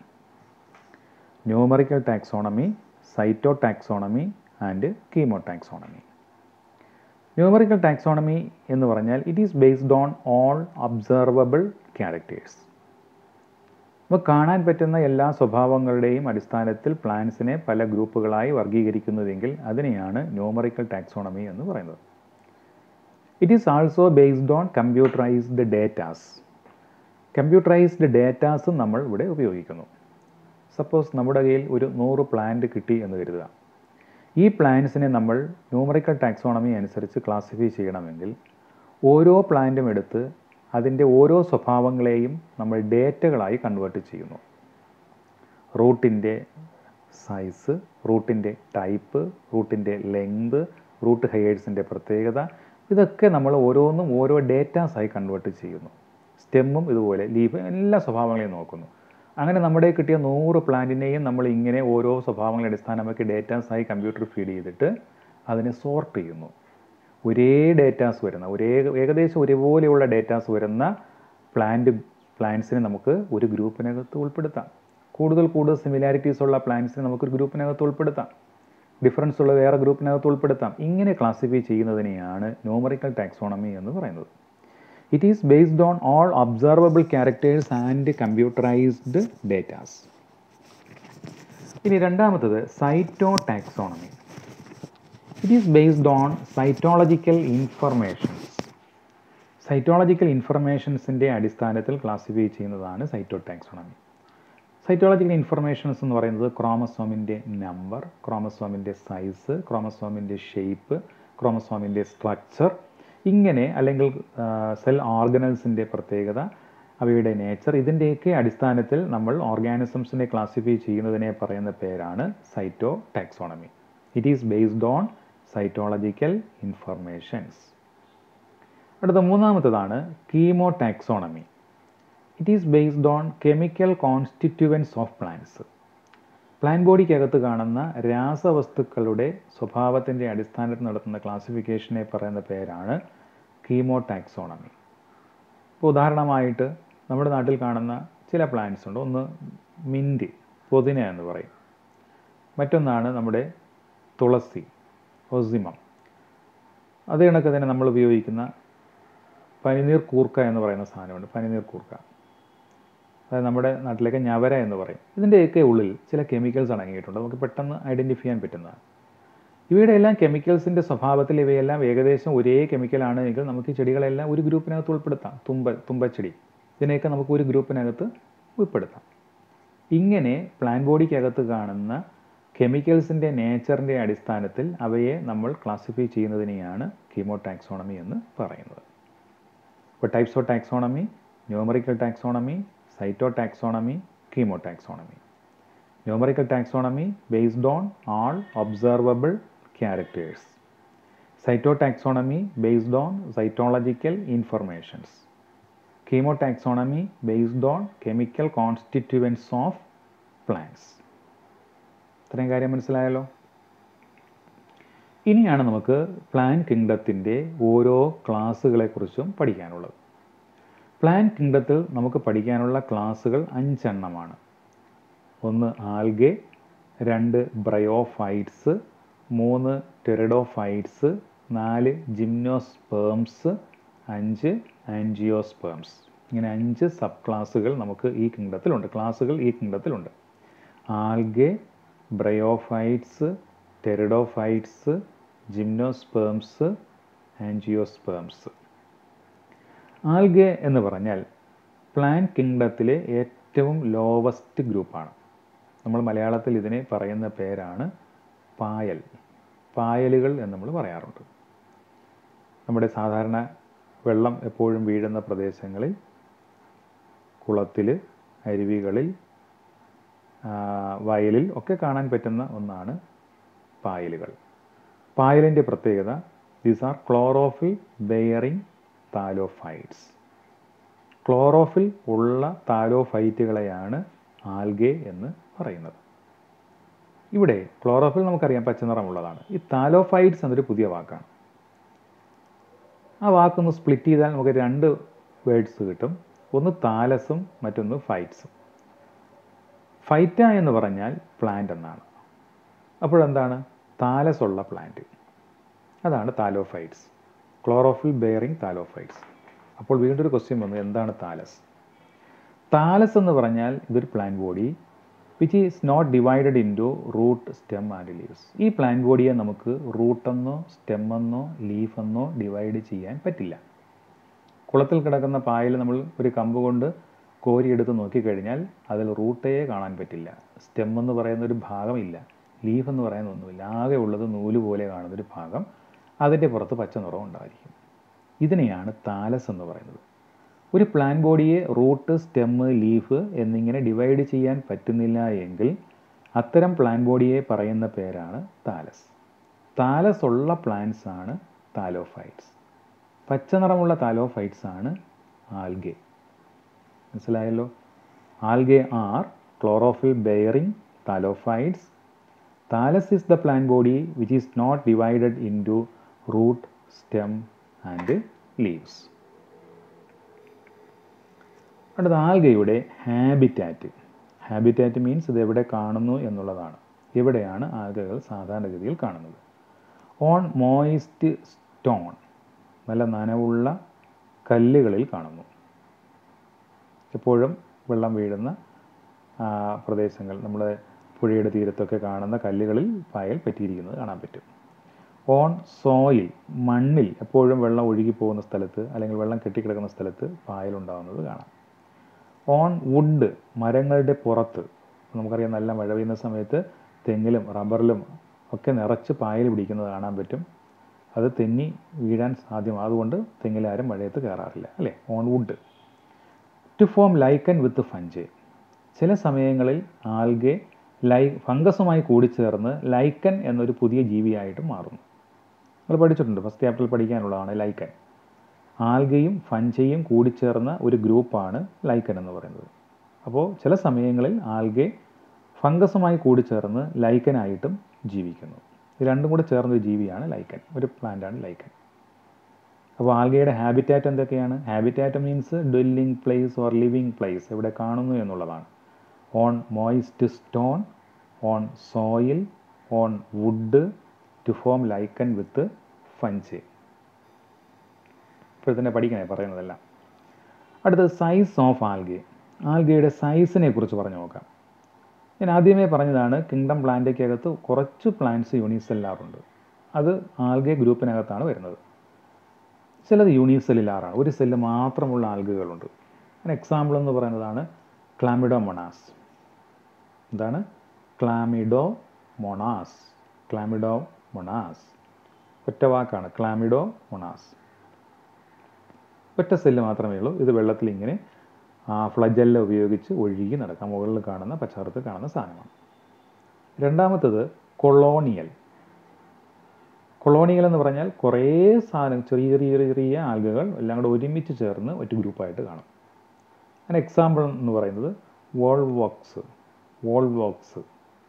numerical taxonomy cytotaxonomy and chemotaxonomy numerical taxonomy എന്ന് പറഞ്ഞാൽ it is based on all observable characters അപ്പോൾ കാണാൻ പറ്റുന്ന എല്ലാ സ്വഭാവങ്ങളുടെയും അടിസ്ഥാനത്തിൽ പ്ലാന്റ്സിനെ പല ഗ്രൂപ്പുകളായി വർഗീകരിക്കുന്നതെങ്കിൽ അതിനെയാണ് ന്യൂമറിക്കൽ ടാക്സോണമി എന്ന് പറയുന്നത് it is also based on computerised datas computerised ഡേറ്റാസും നമ്മൾ ഇവിടെ ഉപയോഗിക്കുന്നു സപ്പോസ് നമ്മുടെ കയ്യിൽ ഒരു നൂറ് പ്ലാന്റ് കിട്ടി എന്ന് കരുതുക ഈ പ്ലാന്റ്സിനെ നമ്മൾ ന്യൂമറിക്കൽ ടാക്സോണമി അനുസരിച്ച് ക്ലാസിഫൈ ചെയ്യണമെങ്കിൽ ഓരോ പ്ലാന്റും എടുത്ത് അതിൻ്റെ ഓരോ സ്വഭാവങ്ങളെയും നമ്മൾ ഡേറ്റകളായി കൺവേർട്ട് ചെയ്യുന്നു റൂട്ടിൻ്റെ സൈസ് റൂട്ടിൻ്റെ ടൈപ്പ് റൂട്ടിൻ്റെ ലെങ്ത് റൂട്ട് ഹെയേഴ്സിൻ്റെ പ്രത്യേകത ഇതൊക്കെ നമ്മൾ ഓരോന്നും ഓരോ ഡേറ്റാസായി കൺവേർട്ട് ചെയ്യുന്നു സ്റ്റെമ്മും ഇതുപോലെ ലീഫ് എല്ലാ സ്വഭാവങ്ങളെയും നോക്കുന്നു അങ്ങനെ നമ്മുടെ കിട്ടിയ നൂറ് പ്ലാന്റിനെയും നമ്മൾ ഇങ്ങനെ ഓരോ സ്വഭാവങ്ങളെ അടിസ്ഥാനമാക്കി ഡേറ്റാസായി കമ്പ്യൂട്ടർ ഫീഡ് ചെയ്തിട്ട് അതിനെ സോർട്ട് ചെയ്യുന്നു ഒരേ ഡേറ്റാസ് വരുന്ന ഒരേ ഏകദേശം ഒരേപോലെയുള്ള ഡേറ്റാസ് വരുന്ന പ്ലാന്റ് പ്ലാന്റ്സിനെ നമുക്ക് ഒരു ഗ്രൂപ്പിനകത്ത് ഉൾപ്പെടുത്താം കൂടുതൽ കൂടുതൽ സിമിലാരിറ്റീസ് ഉള്ള പ്ലാന്റ്സിനെ നമുക്കൊരു ഗ്രൂപ്പിനകത്ത് ഉൾപ്പെടുത്താം ഡിഫറൻസ് ഉള്ള വേറെ ഗ്രൂപ്പിനകത്ത് ഉൾപ്പെടുത്താം ഇങ്ങനെ ക്ലാസിഫൈ ചെയ്യുന്നതിനെയാണ് ന്യൂമറിക്കൽ ടാക്സോണമി എന്ന് പറയുന്നത് it is based on all observable characters and computerised datas ഇനി രണ്ടാമത്തത് cytotaxonomy it is based on cytological informations cytological ഇൻഫർമേഷൻസിൻ്റെ അടിസ്ഥാനത്തിൽ ക്ലാസിഫൈ ചെയ്യുന്നതാണ് സൈറ്റോ ടാക്സോണമി സൈറ്റോളജിക്കൽ ഇൻഫർമേഷൻസ് എന്ന് പറയുന്നത് ക്രോമസോമിൻ്റെ നമ്പർ ക്രോമസോമിൻ്റെ സൈസ് ക്രോമസോമിൻ്റെ ഷേപ്പ് ക്രോമസോമിൻ്റെ സ്ട്രക്ചർ ഇങ്ങനെ അല്ലെങ്കിൽ സെൽ ഓർഗനൽസിൻ്റെ പ്രത്യേകത അവയുടെ നേച്ചർ ഇതിൻ്റെയൊക്കെ അടിസ്ഥാനത്തിൽ നമ്മൾ ഓർഗാനിസംസിനെ ക്ലാസിഫൈ ചെയ്യുന്നതിനെ പറയുന്ന പേരാണ് cytotaxonomy it is based on cytological informations അടുത്ത മൂന്നാമത്തതാണ് chemotaxonomy it is based on chemical constituents of plants plant ബോഡിക്കകത്ത് കാണുന്ന രാസവസ്തുക്കളുടെ സ്വഭാവത്തിൻ്റെ അടിസ്ഥാനത്തിൽ നടത്തുന്ന ക്ലാസിഫിക്കേഷനെ പറയുന്ന പേരാണ് കീമോടാക്സോണമി ഇപ്പോൾ ഉദാഹരണമായിട്ട് നമ്മുടെ നാട്ടിൽ കാണുന്ന ചില പ്ലാന്റ്സ് ഉണ്ട് ഒന്ന് മിൻറ്റ് പുതിന എന്ന് പറയും മറ്റൊന്നാണ് നമ്മുടെ തുളസി ഒസിമം അത് കണക്ക് തന്നെ നമ്മൾ ഉപയോഗിക്കുന്ന പനിനീർ കൂർക്ക എന്ന് പറയുന്ന സാധനമുണ്ട് പനിനീർ കൂർക്ക അതായത് നമ്മുടെ നാട്ടിലേക്ക് ഞവര എന്ന് പറയും ഇതിൻ്റെയൊക്കെ ഉള്ളിൽ ചില കെമിക്കൽസ് അടങ്ങിയിട്ടുണ്ട് നമുക്ക് പെട്ടെന്ന് ഐഡൻറ്റിഫൈ ചെയ്യാൻ പറ്റുന്നതാണ് ഇവയുടെ എല്ലാം കെമിക്കൽസിൻ്റെ സ്വഭാവത്തിൽ ഇവയെല്ലാം ഏകദേശം ഒരേ കെമിക്കലാണ് എങ്കിൽ നമുക്ക് ഈ ചെടികളെല്ലാം ഒരു ഗ്രൂപ്പിനകത്ത് ഉൾപ്പെടുത്താം തുമ്പ തുമ്പച്ചെടി ഇതിനെയൊക്കെ നമുക്ക് ഒരു ഗ്രൂപ്പിനകത്ത് ഉൾപ്പെടുത്താം ഇങ്ങനെ പ്ലാൻ ബോഡിക്കകത്ത് കാണുന്ന കെമിക്കൽസിൻ്റെ നേച്ചറിൻ്റെ അടിസ്ഥാനത്തിൽ അവയെ നമ്മൾ ക്ലാസിഫൈ ചെയ്യുന്നതിനെയാണ് കീമോടാക്സോണമി എന്ന് പറയുന്നത് ഇപ്പോൾ types of taxonomy numerical taxonomy cytotaxonomy chemotaxonomy numerical taxonomy based on all observable characters cytotaxonomy based on cytological informations chemotaxonomy based on chemical constituents of plants ഇത്രയും കാര്യം മനസ്സിലായല്ലോ ഇനിയാണ് നമുക്ക് പ്ലാൻ കിങ്ഡത്തിൻ്റെ ഓരോ ക്ലാസ്സുകളെക്കുറിച്ചും പഠിക്കാനുള്ളത് പ്ലാൻ കിങ്ഡത്തിൽ നമുക്ക് പഠിക്കാനുള്ള ക്ലാസ്സുകൾ അഞ്ചെണ്ണമാണ് ഒന്ന് ആൽഗെ രണ്ട് ബ്രയോഫൈറ്റ്സ് മൂന്ന് ടെറിഡോഫൈറ്റ്സ് നാല് ജിംനോസ്പേംസ് അഞ്ച് ആൻജിയോസ്പേംസ് ഇങ്ങനെ അഞ്ച് സബ് ക്ലാസ്സുകൾ നമുക്ക് ഈ കിങ്ഡത്തിലുണ്ട് ക്ലാസ്സുകൾ ഈ കിങ്ഡത്തിലുണ്ട് algae bryophytes pteridophytes gymnosperms angiosperms algae എന്ന് പറഞ്ഞാൽ പ്ലാൻ കിങ്ഡത്തിലെ ഏറ്റവും ലോവസ്റ്റ് ഗ്രൂപ്പാണ് നമ്മൾ മലയാളത്തിൽ ഇതിനെ പറയുന്ന പേരാണ് പായൽ പായലുകൾ എന്ന് നമ്മൾ പറയാറുണ്ട് നമ്മുടെ സാധാരണ വെള്ളം എപ്പോഴും വീഴുന്ന പ്രദേശങ്ങളിൽ കുളത്തിൽ അരുവികളിൽ വയലിൽ ഒക്കെ കാണാൻ പറ്റുന്ന ഒന്നാണ് പായലുകൾ പായലിൻ്റെ പ്രത്യേകത these are chlorophyll bearing thallophytes chlorophyll ഉള്ള താലോഫൈറ്റുകളെയാണ് ആൽഗെ എന്ന് പറയുന്നത് ഇവിടെ ക്ലോറോഫിൽ നമുക്കറിയാം പച്ചനിറമുള്ളതാണ് ഈ താലോഫൈറ്റ്സ് എന്നൊരു പുതിയ വാക്കാണ് ആ വാക്കൊന്ന് സ്പ്ലിറ്റ് ചെയ്താൽ നമുക്ക് രണ്ട് വേർഡ്സ് കിട്ടും ഒന്ന് താലസും മറ്റൊന്ന് ഫൈറ്റ്സും ഫൈറ്റ എന്ന് പറഞ്ഞാൽ പ്ലാന്റ് എന്നാണ് അപ്പോഴെന്താണ് താലസ് ഉള്ള പ്ലാന്റ് അതാണ് താലോഫൈറ്റ്സ് ക്ലോറോഫിൽ ബെയറിംഗ് താലോഫൈറ്റ്സ് അപ്പോൾ വീണ്ടും ഒരു ക്വസ്റ്റ്യൻ വന്നു എന്താണ് താലസ് താലസ് എന്ന് പറഞ്ഞാൽ ഇതൊരു plant body which is not divided into root stem and leaves ഈ പ്ലാൻ ബോഡിയെ നമുക്ക് റൂട്ടെന്നോ സ്റ്റെമ്മെന്നോ ലീഫെന്നോ ഡിവൈഡ് ചെയ്യാൻ പറ്റില്ല കുളത്തിൽ കിടക്കുന്ന പായൽ നമ്മൾ ഒരു കമ്പ് കൊണ്ട് കോരിയെടുത്ത് നോക്കിക്കഴിഞ്ഞാൽ അതിൽ റൂട്ടേ കാണാൻ പറ്റില്ല സ്റ്റെം എന്ന് പറയുന്ന ഒരു ഭാഗമില്ല ലീഫ് എന്ന് പറയുന്ന ഒന്നുമില്ല ആകെ ഉള്ളത് നൂല് പോലെ കാണുന്ന ഒരു ഭാഗം അതിൻ്റെ പുറത്ത് പച്ച നിറം ഉണ്ടായിരിക്കും ഇതിനെയാണ് താലസ് എന്ന് പറയുന്നത് ഒരു പ്ലാൻ ബോഡിയെ റൂട്ട് സ്റ്റെമ്മ് ലീഫ് എന്നിങ്ങനെ ഡിവൈഡ് ചെയ്യാൻ പറ്റുന്നില്ല എങ്കിൽ അത്തരം പ്ലാൻ ബോഡിയെ പറയുന്ന പേരാണ് താലസ് താലസ് ഉള്ള പ്ലാന്റ്സ് ആണ് താലോഫൈറ്റ്സ് പച്ച നിറമുള്ള താലോഫൈറ്റ്സ് ആണ് ആൽഗെ മനസ്സിലായല്ലോ algae are chlorophyll bearing thallophytes thallus is the plant body which is not divided into root stem and leaves അടുത്ത ആൽഗയുടെ ഹാബിറ്റാറ്റ് ഹാബിറ്റാറ്റ് മീൻസ് ഇത് എവിടെ കാണുന്നു എന്നുള്ളതാണ് എവിടെയാണ് ആൽഗകൾ സാധാരണഗതിയിൽ കാണുന്നത് ഓൺ മോയിസ്റ്റ് സ്റ്റോൺ നല്ല നനവുള്ള കല്ലുകളിൽ കാണുന്നു എപ്പോഴും വെള്ളം വീഴുന്ന പ്രദേശങ്ങൾ നമ്മൾ പുഴയുടെ തീരത്തൊക്കെ കാണുന്ന കല്ലുകളിൽ പായൽ പറ്റിയിരിക്കുന്നത് കാണാൻ പറ്റും ഓൺ സോയിൽ മണ്ണിൽ എപ്പോഴും വെള്ളം ഒഴുകി പോകുന്ന സ്ഥലത്ത് അല്ലെങ്കിൽ വെള്ളം കെട്ടിക്കിടക്കുന്ന സ്ഥലത്ത് പായൽ ഉണ്ടാകുന്നത് കാണാം ഓൺ വുഡ് മരങ്ങളുടെ പുറത്ത് നമുക്കറിയാം നല്ല മഴ പെയ്യുന്ന സമയത്ത് തെങ്ങിലും റബ്ബറിലും ഒക്കെ നിറച്ച് പായൽ പിടിക്കുന്നത് കാണാൻ പറ്റും അത് തെന്നി വീഴാൻ സാധ്യമാണ് അതുകൊണ്ട് തെങ്ങിലാരും മഴയത്ത് കയറാറില്ല അല്ലേ on wood to form lichen with fungi ചില സമയങ്ങളിൽ ആൽഗെ ലൈ ഫംഗസുമായി കൂടിച്ചേർന്ന് ലൈക്കൻ എന്നൊരു പുതിയ ജീവിയായിട്ട് മാറുന്നു നമ്മൾ പഠിച്ചിട്ടുണ്ട് ഫസ്റ്റ് ചാപ്റ്ററിൽ പഠിക്കാനുള്ളതാണ് ലൈക്കൻ ആൽഗയും ഫഞ്ചയും കൂടിച്ചേർന്ന ഒരു ഗ്രൂപ്പാണ് ലൈക്കൻ എന്ന് പറയുന്നത് അപ്പോൾ ചില സമയങ്ങളിൽ ആൽഗെ ഫംഗസുമായി കൂടിച്ചേർന്ന് ലൈക്കനായിട്ടും ജീവിക്കുന്നു ഇത് രണ്ടും കൂടെ ചേർന്നൊരു ജീവിയാണ് ലൈക്കൻ ഒരു പ്ലാന്റാണ് ലൈക്കൻ അപ്പോൾ ആൽഗയുടെ ഹാബിറ്റാറ്റ് എന്തൊക്കെയാണ് habitat means dwelling place or living place എവിടെ കാണുന്നു എന്നുള്ളതാണ് on moist stone on soil on wood to form lichen with fungi ഇപ്പോൾ തന്നെ പഠിക്കണേ പറയുന്നതെല്ലാം അടുത്തത് സൈസ് ഓഫ് ആൽഗെ ആൽഗയുടെ സൈസിനെ കുറിച്ച് പറഞ്ഞു നോക്കാം ഞാൻ ആദ്യമേ പറഞ്ഞതാണ് കിങ്ഡം പ്ലാന്റയ്ക്കകത്ത് കുറച്ച് പ്ലാന്റ്സ് യൂണിസെല്ലാറുണ്ട് അത് ആൽഗെ ഗ്രൂപ്പിനകത്താണ് വരുന്നത് ചിലത് യൂണിസെല്ലുലാറാണ് ഒരു സെല്ല് മാത്രമുള്ള ആൽഗകളുണ്ട് അതിന് എക്സാമ്പിൾ എന്ന് പറയുന്നതാണ് ക്ലാമിഡോ മൊണാസ് എന്താണ് ക്ലാമിഡോ മൊണാസ് ക്ലാമിഡോ മൊണാസ് ഒറ്റ വാക്കാണ് ക്ലാമിഡോ മൊണാസ് ഒറ്റ സെല്ല് മാത്രമേ ഉള്ളൂ ഇത് വെള്ളത്തിൽ ഇങ്ങനെ ഫ്ലജല്ല ഉപയോഗിച്ച് ഒഴുകി നടക്കാം മുകളിൽ കാണുന്ന പച്ചാറത്ത് കാണുന്ന സാധനമാണ് രണ്ടാമത്തത് കൊളോണിയൽ കൊളോണിയൽ എന്ന് പറഞ്ഞാൽ കുറേ സാധനം ചെറിയ ചെറിയ ചെറിയ ചെറിയ ആൽഗകൾ എല്ലാം കൂടെ ഒരുമിച്ച് ചേർന്ന് ഒറ്റ ഗ്രൂപ്പായിട്ട് കാണും അതിന് എക്സാമ്പിൾ എന്ന് പറയുന്നത് വോൾവോക്സ് വോൾവോക്സ്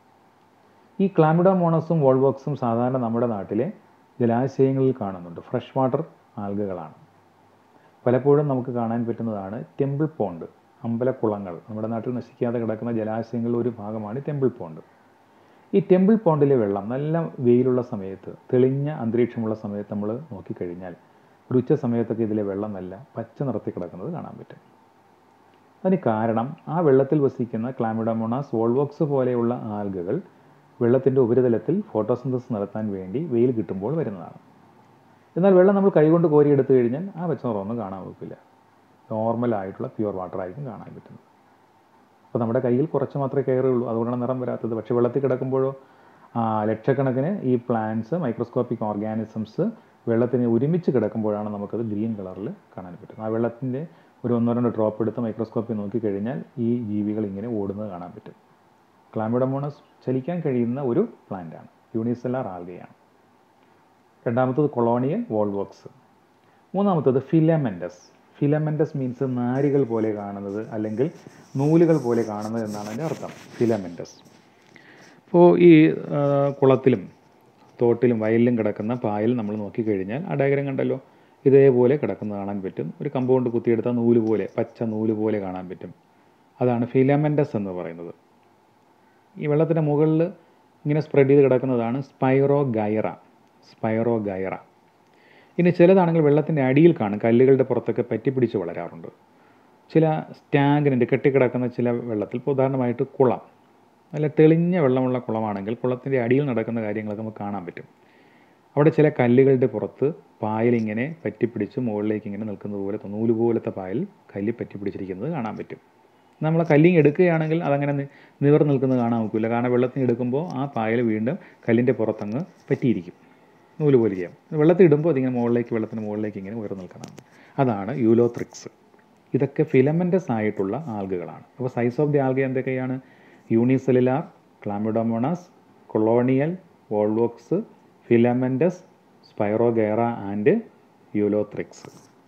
ഈ ക്ലാമിഡോമോണസും വോൾവോക്സും സാധാരണ നമ്മുടെ നാട്ടിലെ ജലാശയങ്ങളിൽ കാണുന്നുണ്ട് ഫ്രഷ് വാട്ടർ ആൽഗകളാണ് പലപ്പോഴും നമുക്ക് കാണാൻ പറ്റുന്നതാണ് ടെമ്പിൾ പോണ്ട് അമ്പലക്കുളങ്ങൾ നമ്മുടെ നാട്ടിൽ നശിക്കാതെ കിടക്കുന്ന ജലാശയങ്ങളിൽ ഒരു ഭാഗമാണ് ടെമ്പിൾ പോണ്ട് ഈ ടെമ്പിൾ പോണ്ടിലെ വെള്ളം നല്ല വെയിലുള്ള സമയത്ത് തെളിഞ്ഞ അന്തരീക്ഷമുള്ള സമയത്ത് നമ്മൾ നോക്കിക്കഴിഞ്ഞാൽ ഒരു ഉച്ച സമയത്തൊക്കെ ഇതിലെ വെള്ളം നല്ല പച്ച നിറത്തിൽ കിടക്കുന്നത് കാണാൻ പറ്റും അതിന് കാരണം ആ വെള്ളത്തിൽ വസിക്കുന്ന ക്ലാമിഡോമോണാസ് വോൾവോക്സ് പോലെയുള്ള ആൽഗകൾ വെള്ളത്തിൻ്റെ ഉപരിതലത്തിൽ ഫോട്ടോസിന്തസിസ് നടത്താൻ വേണ്ടി വെയിൽ കിട്ടുമ്പോൾ വരുന്നതാണ് എന്നാൽ വെള്ളം നമ്മൾ കൈകൊണ്ട് കോരിയെടുത്തു കഴിഞ്ഞാൽ ആ പച്ച നിറമൊന്നും കാണാൻ വയ്ക്കില്ല നോർമൽ ആയിട്ടുള്ള പ്യുവർ വാട്ടർ ആയിരിക്കും കാണാൻ പറ്റുന്നത് അപ്പോൾ നമ്മുടെ കയ്യിൽ കുറച്ച് മാത്രമേ കയറുള്ളൂ അതുകൊണ്ടാണ് നിറം വരാത്തത് പക്ഷേ വെള്ളത്തിൽ കിടക്കുമ്പോഴോ ലക്ഷക്കണക്കിന് ഈ പ്ലാന്റ്സ് മൈക്രോസ്കോപ്പിക് ഓർഗാനിസംസ് വെള്ളത്തിന് ഒരുമിച്ച് കിടക്കുമ്പോഴാണ് നമുക്കത് ഗ്രീൻ കളറിൽ കാണാൻ പറ്റുന്നത് ആ വെള്ളത്തിൻ്റെ ഒരു ഒന്നോ രണ്ടോ ഡ്രോപ്പ് എടുത്ത് മൈക്രോസ്കോപ്പിൽ നോക്കിക്കഴിഞ്ഞാൽ ഈ ജീവികൾ ഇങ്ങനെ ഓടുന്നത് കാണാൻ പറ്റും ക്ലാമിഡോമോണസ് ചലിക്കാൻ കഴിയുന്ന ഒരു പ്ലാന്റാണ് യൂണിസെല്ലാർ ആൽഗയാണ് രണ്ടാമത്തത് കൊളോണിയൽ വോൾവോക്സ് മൂന്നാമത്തത് ഫിലമെൻറ്റസ് ഫിലമെൻറ്റസ് മീൻസ് നാരുകൾ പോലെ കാണുന്നത് അല്ലെങ്കിൽ നൂലുകൾ പോലെ കാണുന്നത് എന്നാണ് അതിൻ്റെ അർത്ഥം ഫിലമെൻറ്റസ് ഇപ്പോൾ ഈ കുളത്തിലും തോട്ടിലും വയലിലും കിടക്കുന്ന പായൽ നമ്മൾ നോക്കിക്കഴിഞ്ഞാൽ ആ ഡയഗ്രം കണ്ടല്ലോ ഇതേപോലെ കിടക്കുന്നത് കാണാൻ പറ്റും ഒരു കമ്പൗണ്ട് കുത്തിയെടുത്ത നൂല് പോലെ പച്ച നൂല് പോലെ കാണാൻ പറ്റും അതാണ് ഫിലമെൻറ്റസ് എന്ന് പറയുന്നത് ഈ വെള്ളത്തിൻ്റെ മുകളിൽ ഇങ്ങനെ സ്പ്രെഡ് ചെയ്ത് കിടക്കുന്നതാണ് സ്പൈറോ ഗൈറ സ്പൈറോ ഗൈറ ഇനി ചിലതാണെങ്കിൽ വെള്ളത്തിൻ്റെ അടിയിൽ കാണും കല്ലുകളുടെ പുറത്തൊക്കെ പറ്റിപ്പിടിച്ച് വളരാറുണ്ട് ചില സ്റ്റാഗ്നൻ്റ് കെട്ടിക്കിടക്കുന്ന ചില വെള്ളത്തിൽ ഇപ്പോൾ ഉദാഹരണമായിട്ട് കുളം നല്ല തെളിഞ്ഞ വെള്ളമുള്ള കുളമാണെങ്കിൽ കുളത്തിൻ്റെ അടിയിൽ നടക്കുന്ന കാര്യങ്ങളൊക്കെ നമുക്ക് കാണാൻ പറ്റും അവിടെ ചില കല്ലുകളുടെ പുറത്ത് പായലിങ്ങനെ പറ്റിപ്പിടിച്ച് മുകളിലേക്ക് ഇങ്ങനെ നിൽക്കുന്നത് പോലെ നൂല് പോലത്തെ പായൽ കല്ല് പറ്റിപ്പിടിച്ചിരിക്കുന്നത് കാണാൻ പറ്റും നമ്മൾ കല്ലിങ് എടുക്കുകയാണെങ്കിൽ അതങ്ങനെ നിവർ നിൽക്കുന്നത് കാണാൻ നോക്കില്ല കാരണം വെള്ളത്തിന് എടുക്കുമ്പോൾ ആ പായൽ വീണ്ടും കല്ലിൻ്റെ പുറത്തങ്ങ് പറ്റിയിരിക്കും നൂല് പോലെ ചെയ്യാം വെള്ളത്തിൽ ഇടുമ്പോൾ അതിങ്ങനെ മുകളിലേക്ക് വെള്ളത്തിന് മുകളിലേക്ക് ഇങ്ങനെ ഉയർന്നു നിൽക്കണം അതാണ് യൂലോത്രിക്സ് ഇതൊക്കെ ഫിലമെൻറ്റസ് ആയിട്ടുള്ള ആൽഗകളാണ് അപ്പോൾ സൈസ് ഓഫ് ദി ആൽഗ എന്തൊക്കെയാണ് unicellular Chlamydomonas colonial Volvox filamentous Spirogyra and Ulothrix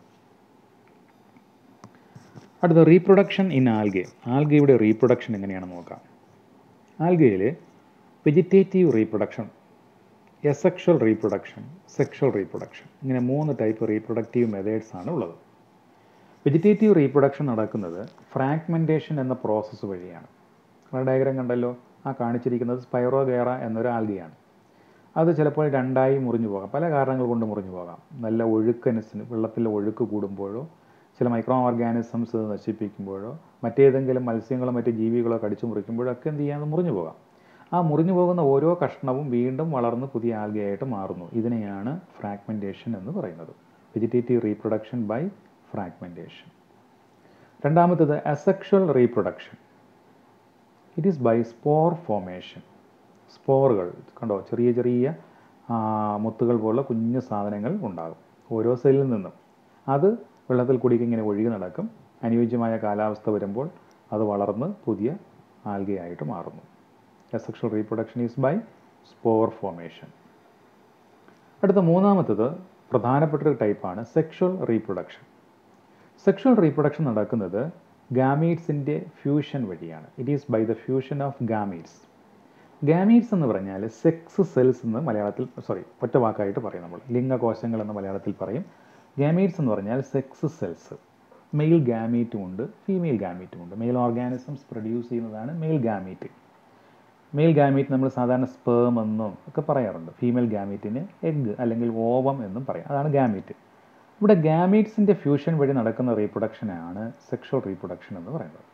അടുത്ത റീപ്രൊഡക്ഷൻ ഇൻ ആൽഗെ ആൽഗയുടെ റീപ്രൊഡക്ഷൻ എങ്ങനെയാണെന്ന് നോക്കാം ആൽഗയിൽ vegetative reproduction asexual reproduction sexual reproduction ഇങ്ങനെ മൂന്ന് ടൈപ്പ് റീപ്രൊഡക്റ്റീവ് മെത്തേഡ്സ് ആണ് ഉള്ളത് വെജിറ്റേറ്റീവ് റീപ്രൊഡക്ഷൻ നടക്കുന്നത് ഫ്രാഗ്മെൻറ്റേഷൻ എന്ന പ്രോസസ്സ് വഴിയാണ് നമ്മുടെ ഡയഗ്രാം കണ്ടല്ലോ ആ കാണിച്ചിരിക്കുന്നത് സ്പൈറോഗേറ എന്നൊരു ആൽഗയാണ് അത് ചിലപ്പോൾ രണ്ടായി മുറിഞ്ഞു പോകാം പല കാരണങ്ങൾ കൊണ്ട് മുറിഞ്ഞു പോകാം നല്ല ഒഴുക്കനുസരിച്ച് വെള്ളത്തിലെ ഒഴുക്ക് കൂടുമ്പോഴോ ചില മൈക്രോ ഓർഗാനിസംസ് നശിപ്പിക്കുമ്പോഴോ മറ്റേതെങ്കിലും മത്സ്യങ്ങളോ മറ്റ് ജീവികളോ കടിച്ചു മുറിക്കുമ്പോഴോ ഒക്കെ എന്ത് ചെയ്യാൻ മുറിഞ്ഞു പോകാം ആ മുറിഞ്ഞു പോകുന്ന ഓരോ കഷ്ണവും വീണ്ടും വളർന്ന് പുതിയ ആൽഗയായിട്ട് മാറുന്നു ഇതിനെയാണ് ഫ്രാഗ്മെൻറ്റേഷൻ എന്ന് പറയുന്നത് വെജിറ്റേറ്റീവ് റീപ്രൊഡക്ഷൻ ബൈ ഫ്രാഗ്മെൻറ്റേഷൻ രണ്ടാമത്തത് asexual reproduction it is by spore formation സ്പോറുകൾ കണ്ടോ ചെറിയ ചെറിയ മുത്തുകൾ പോലുള്ള കുഞ്ഞു സാധനങ്ങൾ ഉണ്ടാകും ഓരോ സെല്ലിൽ നിന്നും അത് വെള്ളത്തിൽ കൂടി ഇങ്ങനെ ഒഴുകി നടക്കും അനുയോജ്യമായ കാലാവസ്ഥ വരുമ്പോൾ അത് വളർന്ന് പുതിയ ആൽഗയായിട്ട് മാറുന്നു asexual reproduction is by spore formation അടുത്ത മൂന്നാമത്തത് പ്രധാനപ്പെട്ട ഒരു ടൈപ്പാണ് സെക്ഷൽ റീപ്രൊഡക്ഷൻ സെക്ഷൽ റീപ്രൊഡക്ഷൻ നടക്കുന്നത് ഗാമീറ്റ്സിൻ്റെ ഫ്യൂഷൻ വഴിയാണ് it is by the fusion of gametes gametes എന്ന് പറഞ്ഞാൽ സെക്സ് സെൽസ് എന്ന് മലയാളത്തിൽ സോറി ഒറ്റ വാക്കായിട്ട് പറയും നമ്മൾ ലിംഗകോശങ്ങൾ എന്ന് മലയാളത്തിൽ പറയും ഗാമീറ്റ്സ് എന്ന് പറഞ്ഞാൽ സെക്സ് സെൽസ് മെയിൽ ഗാമീറ്റും ഉണ്ട് ഫീമെയിൽ ഗാമീറ്റും ഉണ്ട് മെയിൽ ഓർഗാനിസംസ് പ്രൊഡ്യൂസ് ചെയ്യുന്നതാണ് മെയിൽ ഗാമീറ്റ് മെയിൽ ഗാമീറ്റ് നമ്മൾ സാധാരണ സ്പേം എന്നും ഒക്കെ പറയാറുണ്ട് ഫീമെയിൽ ഗാമീറ്റിന് എഗ് അല്ലെങ്കിൽ ഓവം എന്നും പറയാം അതാണ് ഗാമീറ്റ് ഇവിടെ ഗാമീറ്റ്സിൻ്റെ ഫ്യൂഷൻ വഴി നടക്കുന്ന റീപ്രൊഡക്ഷനാണ് സെക്ഷൽ റീപ്രൊഡക്ഷൻ എന്ന് പറയുന്നത്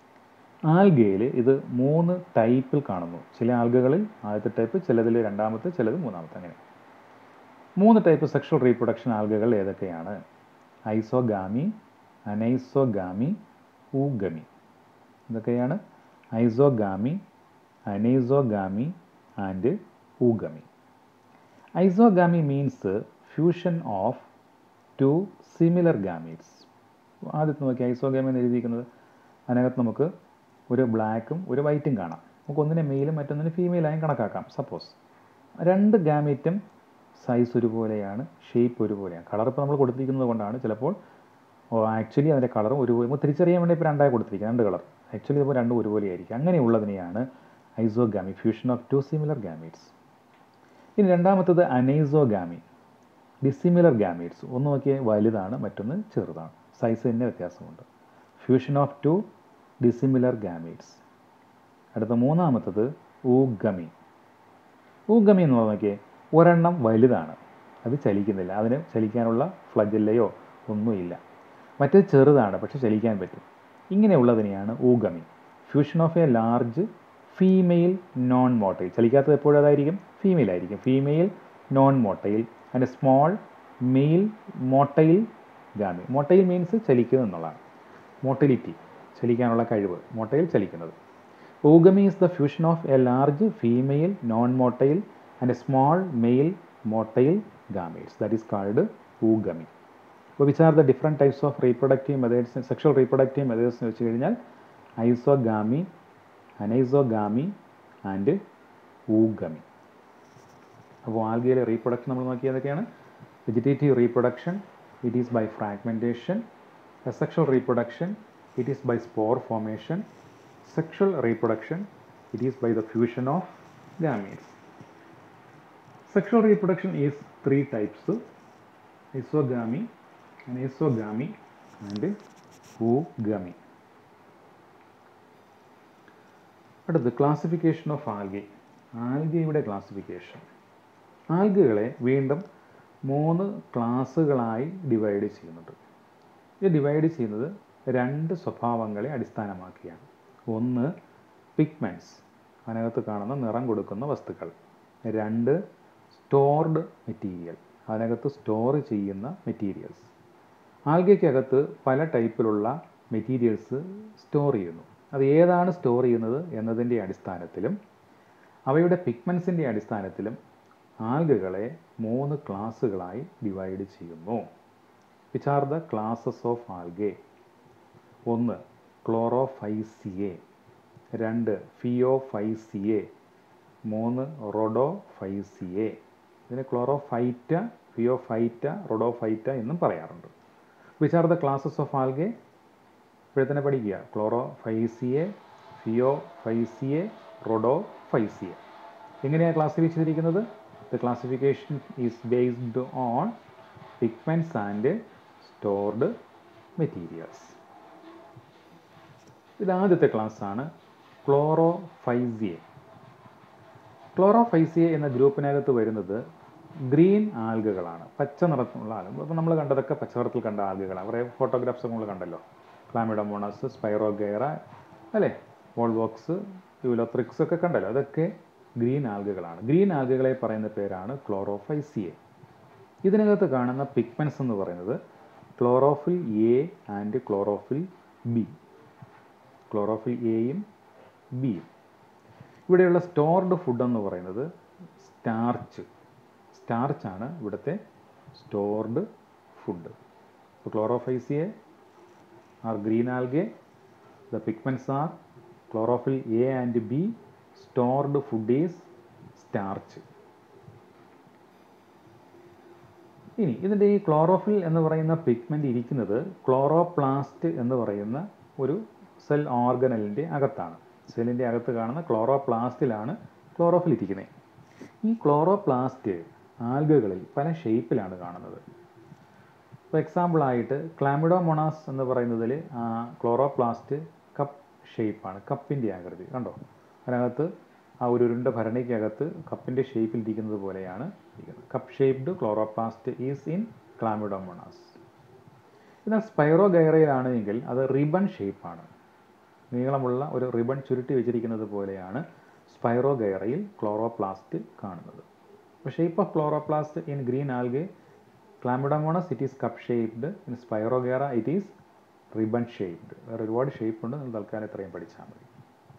ആൽഗയിൽ ഇത് മൂന്ന് ടൈപ്പിൽ കാണുന്നു ചില ആൽഗകളിൽ ആദ്യത്തെ ടൈപ്പ് ചിലതിൽ രണ്ടാമത്തെ ചിലത് മൂന്നാമത്തെ അങ്ങനെ മൂന്ന് ടൈപ്പ് സെക്ഷൽ റീപ്രൊഡക്ഷൻ ആൽഗകൾ ഏതൊക്കെയാണ് ഐസോഗാമി അനൈസോഗാമി ഊഗമി ഇതൊക്കെയാണ് isogamy anisogamy and oogamy isogamy means fusion of two similar gametes ആദ്യത്തെ നോക്കി ഐസോഗാമി എന്ന് എഴുതിയിരിക്കുന്നത് അതിനകത്ത് നമുക്ക് ഒരു ബ്ലാക്കും ഒരു വൈറ്റും കാണാം നമുക്ക് ഒന്നിനെ മെയിലും മറ്റൊന്നിനെ ഫീമെയിലായും കണക്കാക്കാം സപ്പോസ് രണ്ട് ഗാമീറ്റും സൈസ് ഒരുപോലെയാണ് ഷേപ്പ് ഒരുപോലെയാണ് കളർ ഇപ്പോൾ നമ്മൾ കൊടുത്തിരിക്കുന്നത് കൊണ്ടാണ് ചിലപ്പോൾ ആക്ച്വലി അതിൻ്റെ കളറും ഒരുപോലെ നമുക്ക് തിരിച്ചറിയാൻ വേണ്ടി ഇപ്പോൾ രണ്ടായി കൊടുത്തിരിക്കുക രണ്ട് കളർ ആക്ച്വലി ഇപ്പോൾ രണ്ടും ഒരുപോലെ ആയിരിക്കും അങ്ങനെയുള്ളതിനെയാണ് isogamy fusion of two similar gametes ഇനി രണ്ടാമത്തത് അനൈസോഗാമി ഡിസിമിലർ ഗാമീറ്റ്സ് ഒന്ന് നോക്കിയാൽ വലുതാണ് മറ്റൊന്ന് ചെറുതാണ് സൈസ് തന്നെ വ്യത്യാസമുണ്ട് fusion of two dissimilar gametes അടുത്ത മൂന്നാമത്തത് ഊഗമി ഊഗമി എന്ന് നോക്കിയേ ഒരെണ്ണം വലുതാണ് അത് ചലിക്കുന്നില്ല അതിന് ചലിക്കാനുള്ള ഫ്ലജല്ലയോ ഒന്നുമില്ല മറ്റേത് ചെറുതാണ് പക്ഷെ ചലിക്കാൻ പറ്റും ഇങ്ങനെയുള്ളതിനെയാണ് oogamy fusion of a large female non motile ചലിക്കാത്തത് എപ്പോഴും അതായിരിക്കും ഫീമെയിൽ ആയിരിക്കും female non motile and small male motile gamete motile means ചലിക്കുക എന്നുള്ളതാണ് മോട്ടിലിറ്റി ചലിക്കാനുള്ള കഴിവ് മോട്ടൈൽ ചലിക്കുന്നത് oogamy is the fusion of a large female non motile and a small male motile gametes that is called oogamy അപ്പോൾ which are the different types of reproductive methods sexual reproductive methods എന്ന് വെച്ച് കഴിഞ്ഞാൽ isogamy anisogamy and ഊഗമി അപ്പോൾ ആൽഗയിലെ reproduction നമ്മൾ നോക്കിയത് ഏതൊക്കെയാണ് vegetative reproduction it is by fragmentation sexual reproduction it is by spore formation sexual reproduction it is by the fusion of gametes sexual reproduction is three types isogamy anisogamy and oogamy അടുത്ത് classification of algae ആൽഗയുടെ classification ആൽഗകളെ വീണ്ടും മൂന്ന് ക്ലാസ്സുകളായി divide ചെയ്യുന്നുണ്ട് ഇത് divide ചെയ്യുന്നത് രണ്ട് സ്വഭാവങ്ങളെ അടിസ്ഥാനമാക്കിയാണ് ഒന്ന് പിഗ്മെൻറ്റ്സ് അതിനകത്ത് കാണുന്ന നിറം കൊടുക്കുന്ന വസ്തുക്കൾ രണ്ട് സ്റ്റോർഡ് മെറ്റീരിയൽ അതിനകത്ത് സ്റ്റോർ ചെയ്യുന്ന മെറ്റീരിയൽസ് ആൽഗയ്ക്കകത്ത് പല ടൈപ്പിലുള്ള മെറ്റീരിയൽസ് സ്റ്റോർ ചെയ്യുന്നു അത് ഏതാണ് സ്റ്റോർ ചെയ്യുന്നത് എന്നതിൻ്റെ അടിസ്ഥാനത്തിലും അവയുടെ പിഗ്മെൻസിൻ്റെ അടിസ്ഥാനത്തിലും ആൽഗകളെ മൂന്ന് ക്ലാസ്സുകളായി ഡിവൈഡ് ചെയ്യുന്നു which are the classes of algae ഒന്ന് ക്ലോറോഫൈസിയെ രണ്ട് ഫിയോഫൈസിയെ മൂന്ന് റൊഡോഫൈസിയെ ഇതിനെ ക്ലോറോഫൈറ്റ ഫിയോഫൈറ്റ റൊഡോഫൈറ്റ എന്നും പറയാറുണ്ട് which are the classes of algae ഇപ്പോഴത്തന്നെ പഠിക്കുക ക്ലോറോഫൈസിയെ ഫിയോഫൈസിയെ റൊഡോഫൈസിയെ എങ്ങനെയാണ് ക്ലാസിഫൈ ചെയ്തിരിക്കുന്നത് the classification is based on pigments and stored materials ഇത് ആദ്യത്തെ ക്ലാസ്സാണ് ക്ലോറോഫൈസിയെ ക്ലോറോഫൈസിയെ എന്ന ഗ്രൂപ്പിനകത്ത് വരുന്നത് ഗ്രീൻ ആൽഗകളാണ് പച്ച നിറത്തിലുള്ള ആൽഗകൾ അപ്പോൾ നമ്മൾ കണ്ടതൊക്കെ പച്ച നിറത്തിൽ കണ്ട ആൽഗകളാണ് കുറേ ഫോട്ടോഗ്രാഫ്സ് നമ്മൾ കണ്ടല്ലോ ക്ലാമിഡമോണസ് സ്പൈറോഗൈറ അല്ലേ വോൾവോക്സ് യൂലോത്രിക്സ് ഒക്കെ കണ്ടല്ലോ അതൊക്കെ ഗ്രീൻ ആൽഗകളാണ് ഗ്രീൻ ആൽഗകളെ പറയുന്ന പേരാണ് ക്ലോറോഫൈസിയെ ഇതിനകത്ത് കാണുന്ന പിഗ്മെൻസ് എന്ന് പറയുന്നത് chlorophyll A and chlorophyll B chlorophyll എയും ബിയും ഇവിടെയുള്ള സ്റ്റോർഡ് ഫുഡ് എന്ന് പറയുന്നത് സ്റ്റാർച്ച് സ്റ്റാർച്ചാണ് ഇവിടുത്തെ സ്റ്റോർഡ് ഫുഡ് അപ്പോൾ Chlorophyceae are green algae the pigments are chlorophyll A and B stored food is starch ഇനി ഇതിൻ്റെ ഈ ക്ലോറോഫിൽ എന്ന് പറയുന്ന പിഗ്മെൻ്റ് ഇരിക്കുന്നത് ക്ലോറോപ്ലാസ്റ്റ് എന്ന് പറയുന്ന ഒരു സെൽ ഓർഗനലിൻ്റെ അകത്താണ് സെല്ലിൻ്റെ അകത്ത് കാണുന്ന ക്ലോറോപ്ലാസ്റ്റിലാണ് ക്ലോറോഫിൽ ഇരിക്കുന്നത് ഈ ക്ലോറോപ്ലാസ്റ്റ് ആൽഗകളിൽ പല ഷേപ്പിലാണ് കാണുന്നത് ഇപ്പോൾ എക്സാമ്പിളായിട്ട് ക്ലാമിഡോമൊണാസ് എന്ന് പറയുന്നതിൽ ക്ലോറോപ്ലാസ്റ്റ് കപ്പ് ഷേപ്പാണ് കപ്പിൻ്റെ ആകൃതി കണ്ടോ അതിനകത്ത് ആ ഒരു ഉരുണ്ട ഭരണിക്കകത്ത് കപ്പിൻ്റെ ഷേപ്പിൽ ഇരിക്കുന്നത് പോലെയാണ് ഇരിക്കുന്നത് cup shaped chloroplast is in Chlamydomonas എന്നാൽ സ്പൈറോഗൈറയിലാണെങ്കിൽ അത് റിബൺ ഷേപ്പാണ് നീളമുള്ള ഒരു റിബൺ ചുരുട്ടി വെച്ചിരിക്കുന്നത് പോലെയാണ് സ്പൈറോഗൈറയിൽ ക്ലോറോപ്ലാസ്റ്റ് കാണുന്നത് shape of chloroplast in green algae Chlamydomonas it is cup shaped in Spirogyra it is ribbon shaped വേറെ ഒരുപാട് ഷേപ്പ് ഉണ്ട് നിങ്ങൾ തൽക്കാലം ഇത്രയും പഠിച്ചാൽ മതി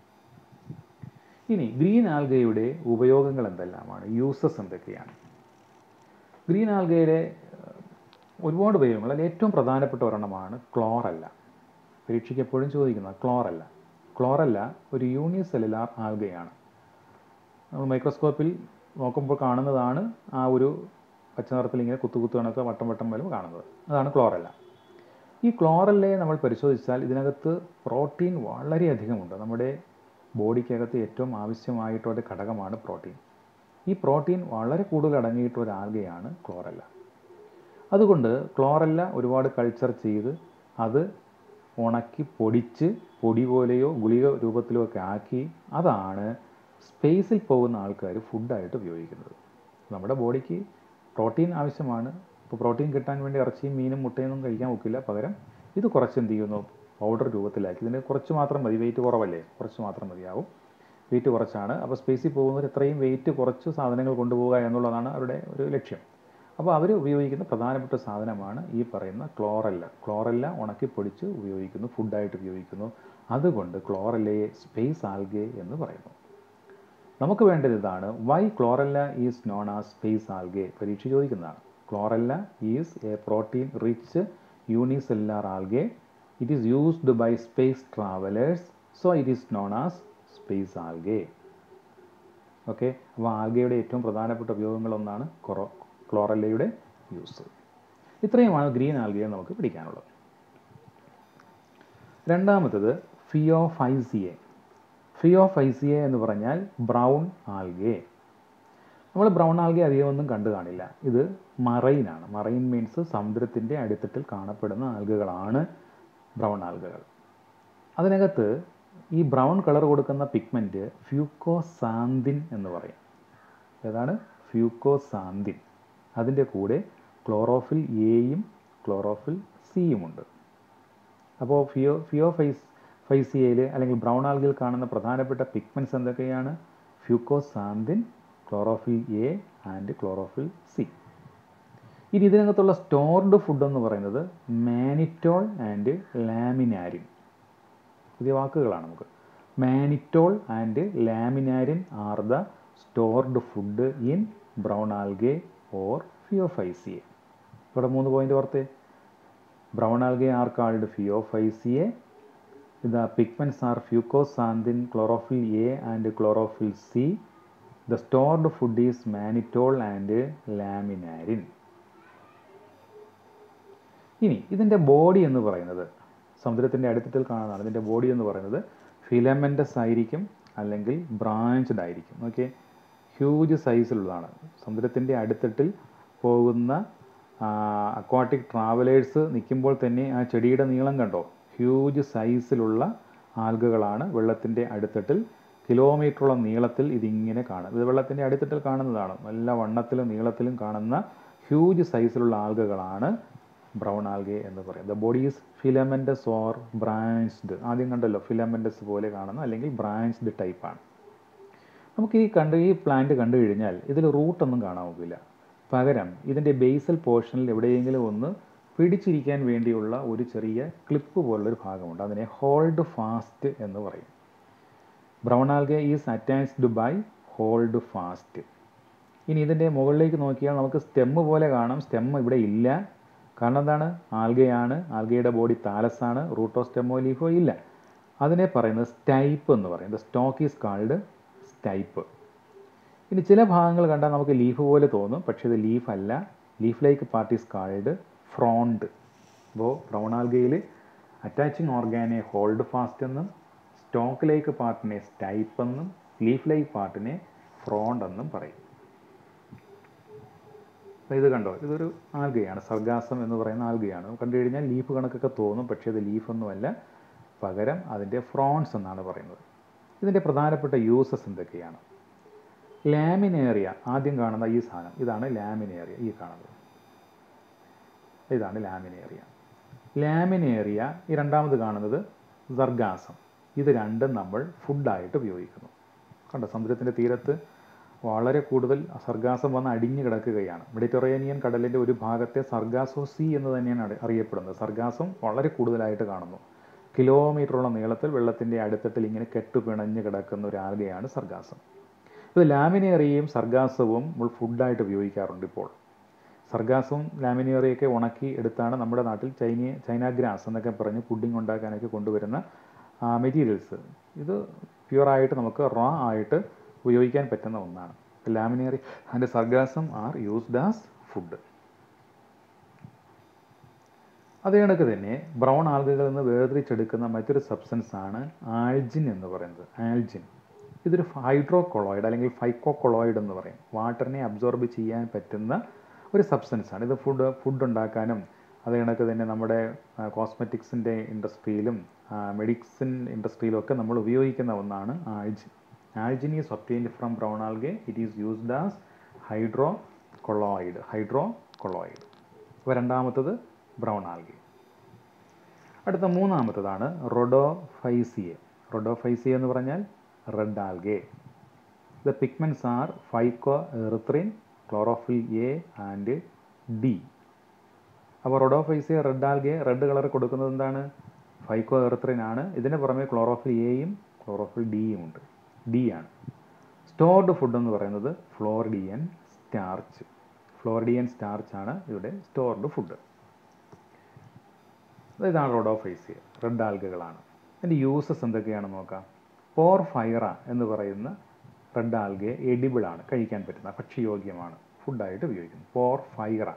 ഇനി ഗ്രീൻ ആൽഗയുടെ ഉപയോഗങ്ങൾ എന്തെല്ലാമാണ് യൂസസ് എന്തൊക്കെയാണ് ഗ്രീൻ ആൽഗയുടെ ഒരുപാട് ഉപയോഗങ്ങൾ അതിൽ ഏറ്റവും പ്രധാനപ്പെട്ട ഒരെണ്ണമാണ് ക്ലോറല്ല പരീക്ഷയ്ക്ക് എപ്പോഴും ചോദിക്കുന്നത് ക്ലോറല്ല ക്ലോറല്ല ഒരു യൂണിസെല്ലുലാർ ആൽഗയാണ് നമ്മൾ മൈക്രോസ്കോപ്പിൽ നോക്കുമ്പോൾ കാണുന്നതാണ് ആ ഒരു പച്ച നിറത്തിൽ ഇങ്ങനെ കുത്തു കുത്തു കണക്ക് വട്ടം വട്ടം വലും കാണുന്നത് അതാണ് ക്ലോറല്ല ഈ ക്ലോറല്ലയെ നമ്മൾ പരിശോധിച്ചാൽ ഇതിനകത്ത് പ്രോട്ടീൻ വളരെയധികമുണ്ട് നമ്മുടെ ബോഡിക്കകത്ത് ഏറ്റവും ആവശ്യമായിട്ടുള്ള ഘടകമാണ് പ്രോട്ടീൻ ഈ പ്രോട്ടീൻ വളരെ കൂടുതൽ അടങ്ങിയിട്ടുള്ള ഒരു ആൽഗയാണ് ക്ലോറല്ല അതുകൊണ്ട് ക്ലോറല്ല ഒരുപാട് കൾച്ചർ ചെയ്ത് അത് ഉണക്കി പൊടിച്ച് പൊടി പോലെയോ ഗുളിക രൂപത്തിലോ ഒക്കെ ആക്കി അതാണ് സ്പേസിൽ പോകുന്ന ആൾക്കാർ ഫുഡായിട്ട് ഉപയോഗിക്കുന്നത് നമ്മുടെ ബോഡിക്ക് പ്രോട്ടീൻ ആവശ്യമാണ് ഇപ്പോൾ പ്രോട്ടീൻ കിട്ടാൻ വേണ്ടി ഇറച്ചിയും മീനും മുട്ടയൊന്നും കഴിക്കാൻ ഒക്കില്ല പകരം ഇത് കുറച്ച് എന്ത് ചെയ്യുന്നു പൗഡർ രൂപത്തിലാക്കി ഇതിന് കുറച്ച് മാത്രം മതി വെയിറ്റ് കുറവല്ലേ കുറച്ച് മാത്രം മതിയാവും വെയിറ്റ് കുറച്ചാണ് അപ്പോൾ സ്പേസിൽ പോകുന്നവർ എത്രയും വെയിറ്റ് കുറച്ച് സാധനങ്ങൾ കൊണ്ടുപോകുക എന്നുള്ളതാണ് അവരുടെ ഒരു ലക്ഷ്യം അപ്പോൾ അവർ ഉപയോഗിക്കുന്ന പ്രധാനപ്പെട്ട സാധനമാണ് ഈ പറയുന്ന ക്ലോറല്ല ക്ലോറല്ല ഉണക്കി പൊടിച്ച് ഉപയോഗിക്കുന്നു ഫുഡായിട്ട് ഉപയോഗിക്കുന്നു അതുകൊണ്ട് ക്ലോറല്ലയെ സ്പേസ് ആൽഗെ എന്ന് പറയുന്നു നമുക്ക് വേണ്ടത് ഇതാണ് why Chlorella is known as space algae പരീക്ഷ ചോദിക്കുന്നതാണ് Chlorella is a protein rich unicellular algae it is used by space travellers so it is known as space algae okay അപ്പോൾ ആൽഗയുടെ ഏറ്റവും പ്രധാനപ്പെട്ട ഉപയോഗങ്ങളൊന്നാണ് കൊറോ ക്ലോറല്ലയുടെ യൂസ് ഇത്രയുമാണ് ഗ്രീൻ ആൽഗയെ നമുക്ക് പിടിക്കാനുള്ളത് രണ്ടാമത്തത് ഫിയോഫൈസിയെ ഫിയോഫൈസിയെ എന്ന് പറഞ്ഞാൽ ബ്രൗൺ ആൽഗെ നമ്മൾ ബ്രൗൺ ആൽഗെ അധികമൊന്നും കണ്ടു കാണില്ല ഇത് മറൈനാണ് മറൈൻ മീൻസ് സമുദ്രത്തിൻ്റെ അടിത്തട്ടിൽ കാണപ്പെടുന്ന ആൽഗകളാണ് ബ്രൗൺ ആൽഗകൾ അതിനകത്ത് ഈ ബ്രൗൺ കളർ കൊടുക്കുന്ന പിഗ്മെൻറ്റ് ഫ്യൂക്കോസാന്തിൻ എന്ന് പറയും ഏതാണ് ഫ്യൂക്കോസാന്തിൻ അതിൻ്റെ കൂടെ ക്ലോറോഫിൽ എയും ക്ലോറോഫിൽ സിയുമുണ്ട് അപ്പോൾ ഫിയോ ഫിയോഫൈസ് ഫൈസിയയിൽ അല്ലെങ്കിൽ ബ്രൗൺ ആൽഗിൽ കാണുന്ന പ്രധാനപ്പെട്ട പിഗ്മെൻറ്റ്സ് എന്തൊക്കെയാണ് fucoxanthin chlorophyll A and chlorophyll c ഇനി ഇതിനകത്തുള്ള സ്റ്റോർഡ് ഫുഡ് എന്ന് പറയുന്നത് മാനിറ്റോൾ ആൻഡ് ലാമിനാരിൻ പുതിയ വാക്കുകളാണ് നമുക്ക് mannitol and laminarin are the stored food in brown algae or Phaeophyceae ഇവിടെ മൂന്ന് പോയിന്റ് ഓർത്തേ brown algae are called Phaeophyceae the pigments are fucoxanthin chlorophyll A and chlorophyll c the stored food is mannitol and laminarin ഇനി ഇതിൻ്റെ body എന്ന് പറയുന്നത് സമുദ്രത്തിൻ്റെ അടിത്തട്ടിൽ കാണുന്നതാണ് ഇതിൻ്റെ ബോഡി എന്ന് പറയുന്നത് ഫിലമെൻറ്റസ് ആയിരിക്കും അല്ലെങ്കിൽ ബ്രാഞ്ച്ഡ് ആയിരിക്കും ഓക്കെ ഹ്യൂജ് സൈസിലുള്ളതാണ് സമുദ്രത്തിൻ്റെ അടിത്തട്ടിൽ പോകുന്ന അക്വാട്ടിക് ട്രാവലേഴ്സ് നിൽക്കുമ്പോൾ തന്നെ ആ ചെടിയുടെ നീളം കണ്ടോ ഹ്യൂജ് സൈസിലുള്ള ആൽഗകളാണ് വെള്ളത്തിൻ്റെ അടിത്തട്ടിൽ കിലോമീറ്ററോളം നീളത്തിൽ ഇതിങ്ങനെ കാണും ഇത് വെള്ളത്തിൻ്റെ അടിത്തട്ടിൽ കാണുന്നതാണ് നല്ല വണ്ണത്തിലും നീളത്തിലും കാണുന്ന ഹ്യൂജ് സൈസിലുള്ള ആൽഗകളാണ് ബ്രൗൺ ആൽഗെ എന്ന് പറയും the body is filamentous or branched ആദ്യം കണ്ടല്ലോ ഫിലമെൻറ്റസ് പോലെ കാണുന്ന അല്ലെങ്കിൽ ബ്രാഞ്ച്ഡ് ടൈപ്പാണ് നമുക്ക് ഈ കണ്ട് ഈ പ്ലാന്റ് കണ്ടു കഴിഞ്ഞാൽ ഇതിൽ റൂട്ടൊന്നും കാണാൻ പോകില്ല പകരം ഇതിൻ്റെ ബേസൽ പോർഷനിൽ എവിടെയെങ്കിലും ഒന്ന് പിടിച്ചിരിക്കാൻ വേണ്ടിയുള്ള ഒരു ചെറിയ ക്ലിപ്പ് പോലുള്ളൊരു ഭാഗമുണ്ട് അതിനെ ഹോൾഡ് ഫാസ്റ്റ് എന്ന് പറയും brown algae is attached by holdfast ഇനി ഇതിൻ്റെ മുകളിലേക്ക് നോക്കിയാൽ നമുക്ക് സ്റ്റെമ്മ് പോലെ കാണാം സ്റ്റെമ്മ് ഇവിടെ ഇല്ല കാരണം എന്താണ് ആൽഗയാണ് ആൽഗയുടെ ബോഡി താലസാണ് റൂട്ടോ സ്റ്റെമ്മോ ലീഫോ ഇല്ല അതിനെ പറയുന്നത് സ്റ്റൈപ്പ് എന്ന് പറയും the stalk is called stipe ഇനി ചില ഭാഗങ്ങൾ കണ്ടാൽ നമുക്ക് ലീഫ് പോലെ തോന്നും പക്ഷേ ഇത് ലീഫ് അല്ല leaf like part is called frond അപ്പോൾ ബ്രൗൺ ആൽഗയിൽ അറ്റാച്ചിങ് ഓർഗാനെ ഹോൾഡ് ഫാസ്റ്റ് എന്നും സ്റ്റോക്ക് ലൈക്ക് പാർട്ടിനെ സ്റ്റൈപ്പ് എന്നും ലീഫ് ലൈക്ക് പാർട്ടിനെ ഫ്രോണ്ട് എന്നും പറയും അപ്പോൾ ഇത് കണ്ടോ ഇതൊരു ആൽഗയാണ് സർഗാസം എന്ന് പറയുന്ന ആൽഗയാണ് കണ്ടു കഴിഞ്ഞാൽ ലീഫ് കണക്കൊക്കെ തോന്നും പക്ഷേ ഇത് ലീഫൊന്നുമല്ല പകരം അതിൻ്റെ ഫ്രോൺസ് എന്നാണ് പറയുന്നത് ഇതിൻ്റെ പ്രധാനപ്പെട്ട യൂസസ് എന്തൊക്കെയാണ് ലാമിനേറിയ ആദ്യം കാണുന്ന ഈ സാധനം ഇതാണ് ലാമിനേറിയ ഈ കാണുന്നത് ഇതാണ് ലാമിനേറിയ ലാമിനേറിയ ഈ രണ്ടാമത് കാണുന്നത് സർഗാസം ഇത് രണ്ടും നമ്മൾ ഫുഡായിട്ട് ഉപയോഗിക്കുന്നു കണ്ടോ സമുദ്രത്തിൻ്റെ തീരത്ത് വളരെ കൂടുതൽ സർഗാസം വന്ന് അടിഞ്ഞു കിടക്കുകയാണ് മെഡിറ്ററേനിയൻ കടലിൻ്റെ ഒരു ഭാഗത്തെ സർഗാസോ സി എന്ന് തന്നെയാണ് അറി- അറിയപ്പെടുന്നത് സർഗാസം വളരെ കൂടുതലായിട്ട് കാണുന്നു കിലോമീറ്ററോളം നീളത്തിൽ വെള്ളത്തിൻ്റെ അടിത്തട്ടിൽ ഇങ്ങനെ കെട്ടുപിണഞ്ഞ് കിടക്കുന്ന ഒരു ആൽഗയാണ് സർഗാസം ഇത് ലാമിനേറിയയും സർഗാസവും നമ്മൾ ഫുഡായിട്ട് ഉപയോഗിക്കാറുണ്ട് ഇപ്പോൾ സർഗാസവും ലാമിനേറിയൊക്കെ ഉണക്കി എടുത്താണ് നമ്മുടെ നാട്ടിൽ ചൈന ചൈന ഗ്രാസ് എന്നൊക്കെ പറഞ്ഞ് പുഡിംഗ് ഉണ്ടാക്കാനൊക്കെ കൊണ്ടുവരുന്ന മെറ്റീരിയൽസ് ഇത് പ്യുവറായിട്ട് നമുക്ക് റോ ആയിട്ട് ഉപയോഗിക്കാൻ പറ്റുന്ന ഒന്നാണ് Laminaria and Sargassum are used as food അതേ കണക്ക് തന്നെ ബ്രൗൺ ആൽഗകളിൽ നിന്ന് വേർതിരിച്ചെടുക്കുന്ന മറ്റൊരു സബ്സ്റ്റൻസ് ആണ് ആൽജിൻ എന്ന് പറയുന്നത് ആൽജിൻ ഇതൊരു ഹൈഡ്രോ കൊളോയിഡ് അല്ലെങ്കിൽ ഫൈക്കോ കൊളോയിഡ് എന്ന് പറയും വാട്ടറിനെ അബ്സോർബ് ചെയ്യാൻ പറ്റുന്ന ഒരു സബ്സ്റ്റൻസ് ആണ് ഇത് ഫുഡ് ഫുഡ് ഉണ്ടാക്കാനും അത് കണക്ക് തന്നെ നമ്മുടെ കോസ്മെറ്റിക്സിൻ്റെ ഇൻഡസ്ട്രിയിലും മെഡിസിൻ ഇൻഡസ്ട്രിയിലും ഒക്കെ നമ്മൾ ഉപയോഗിക്കുന്ന ഒന്നാണ് algin algin is obtained from brown algae it is used as hydrocolloid hydrocolloid അപ്പോൾ രണ്ടാമത്തത് ബ്രൗൺ ആൽഗെ അടുത്ത മൂന്നാമത്തതാണ് റൊഡോഫൈസിയെ റൊഡോഫൈസിയ എന്ന് പറഞ്ഞാൽ red algae the pigments are phycoerythrin chlorophyll A and d അപ്പോൾ Rhodophyceae red algae red colour കൊടുക്കുന്നത് എന്താണ് ഫൈക്കോ erythrin ആണ് ഇതിന് പുറമെ ക്ലോറോഫിൽ എയും ക്ലോറോഫിൽ ഡിയും ഉണ്ട് ഡി ആണ് സ്റ്റോർഡ് ഫുഡ് എന്ന് പറയുന്നത് ഫ്ലോറിഡിയൻ സ്റ്റാർച്ച് ഫ്ലോറിഡിയൻ സ്റ്റാർച്ച് ആണ് ഇവിടെ സ്റ്റോർഡ് ഫുഡ് ഇതാണ് റോഡോഫൈസിയ റെഡ് ആൽഗകളാണ് അതിൻ്റെ യൂസസ് എന്തൊക്കെയാണെന്ന് നോക്കാം പോർ ഫൈറ എന്ന് പറയുന്ന റെഡ് ആൽഗെ എഡിബിളാണ് കഴിക്കാൻ പറ്റുന്ന ഭക്ഷ്യയോഗ്യമാണ് ഫുഡായിട്ട് ഉപയോഗിക്കുന്നത് പോർ ഫൈറ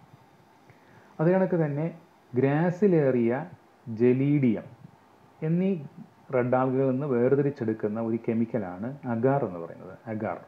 അത് കണക്ക് തന്നെ ഗ്രാസിലേറിയ ജലീഡിയം എന്നീ റെഡ് ആൽഗകളിൽ നിന്ന് വേർതിരിച്ചെടുക്കുന്ന ഒരു കെമിക്കലാണ് അഗാർ എന്ന് പറയുന്നത് അഗാർ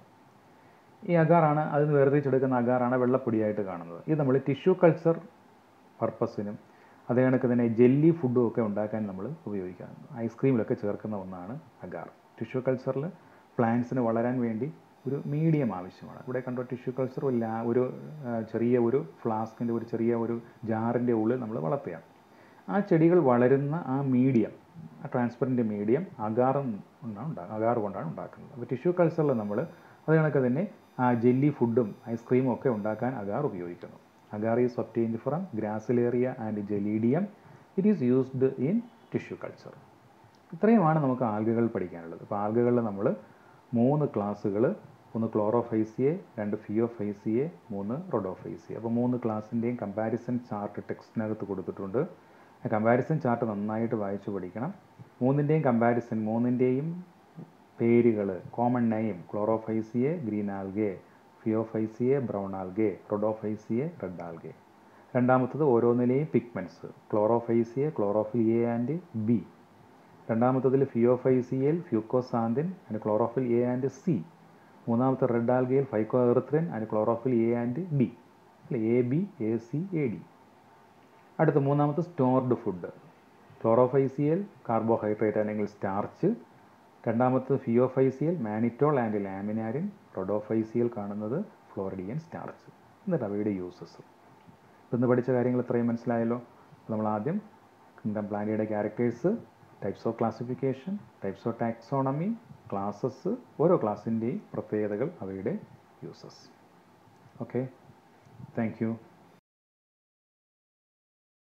ഈ അഗാറാണ് അതിൽ നിന്ന് വേർതിരിച്ചെടുക്കുന്ന അഗാറാണ് വെള്ളപ്പൊടിയായിട്ട് കാണുന്നത് ഇത് നമ്മൾ ടിഷ്യൂ കൾച്ചർ പർപ്പസിനും അതേ കണക്ക് തന്നെ ജെല്ലി ഫുഡും ഒക്കെ ഉണ്ടാക്കാൻ നമ്മൾ ഉപയോഗിക്കാറുണ്ട് ഐസ്ക്രീമിലൊക്കെ ചേർക്കുന്ന ഒന്നാണ് അഗാർ ടിഷ്യൂ കൾച്ചറിൽ പ്ലാന്റ്സിന് വളരാൻ വേണ്ടി ഒരു മീഡിയം ആവശ്യമാണ് ഇവിടെ കണ്ടോ ടിഷ്യൂ കൾച്ചർ ഒരു ലാ ഒരു ആ, ചെറിയ ഒരു ഫ്ലാസ്കിൻ്റെ ഒരു ചെറിയ ഒരു ജാറിൻ്റെ ഉള്ളിൽ നമ്മൾ വളർത്തുകയാണ് ആ ചെടികൾ വളരുന്ന ആ മീഡിയം ആ ട്രാൻസ്പെറൻറ്റ് മീഡിയം അഗാർ കൊണ്ടാണ് ഉണ്ടാ അഗാർ കൊണ്ടാണ് ഉണ്ടാക്കുന്നത് അപ്പോൾ ടിഷ്യൂ കൾച്ചറിൽ നമ്മൾ അത് കണക്ക് തന്നെ ആ ജെല്ലി ഫുഡും ഐസ്ക്രീമും ഒക്കെ ഉണ്ടാക്കാൻ അഗാർ ഉപയോഗിക്കുന്നു agar is obtained from Gracilaria and Gelidium it is used in tissue culture ഇത്രയുമാണ് നമുക്ക് ആൽഗകൾ പഠിക്കാനുള്ളത് അപ്പോൾ ആൽഗകളിൽ നമ്മൾ മൂന്ന് ക്ലാസ്സുകൾ ഒന്ന് ക്ലോറോഫൈസിയെ രണ്ട് ഫിയോഫൈസിയെ മൂന്ന് റൊഡോഫൈസിയെ അപ്പോൾ മൂന്ന് ക്ലാസ്സിൻ്റെയും കമ്പാരിസൺ ചാർട്ട് ടെക്സ്റ്റിനകത്ത് കൊടുത്തിട്ടുണ്ട് ആ കമ്പാരിസൺ ചാർട്ട് നന്നായിട്ട് വായിച്ചു പഠിക്കണം മൂന്നിൻ്റെയും കമ്പാരിസൺ മൂന്നിൻ്റെയും പേരുകൾ common name Chlorophyceae green algae Phaeophyceae brown algae Rhodophyceae red algae രണ്ടാമത്തത് ഓരോന്നിലെയും pigments Chlorophyceae chlorophyll A and b രണ്ടാമത്തതിൽ ഫിയോഫൈസിയൽ fucoxanthin and chlorophyll A and c മൂന്നാമത്തെ റെഡ് ആൽഗയിൽ phycoerythrin and chlorophyll A and d അല്ലെ a b a c a d അടുത്ത മൂന്നാമത്തെ stored food ക്ലോറോഫൈസിയൽ കാർബോഹൈഡ്രേറ്റ് അല്ലെങ്കിൽ സ്റ്റാർച്ച് രണ്ടാമത്തത് ഫിയോഫൈസിയൽ മാനിറ്റോൾ ആൻഡ് ലാമിനാരിൻ റൊഡോഫൈസിയൽ കാണുന്നത് ഫ്ലോറിഡിയൻ സ്റ്റാർച്ച് എന്നിട്ട് അവയുടെ യൂസസ് ഇന്ന് പഠിച്ച കാര്യങ്ങൾ ഇത്രയും മനസ്സിലായല്ലോ അപ്പോൾ നമ്മൾ ആദ്യം കിങ്ഡം പ്ലാനിയുടെ characters types of classification types of taxonomy classes ഓരോ ക്ലാസ്സിൻ്റെയും പ്രത്യേകതകൾ അവയുടെ യൂസസ് ഓക്കെ താങ്ക് യു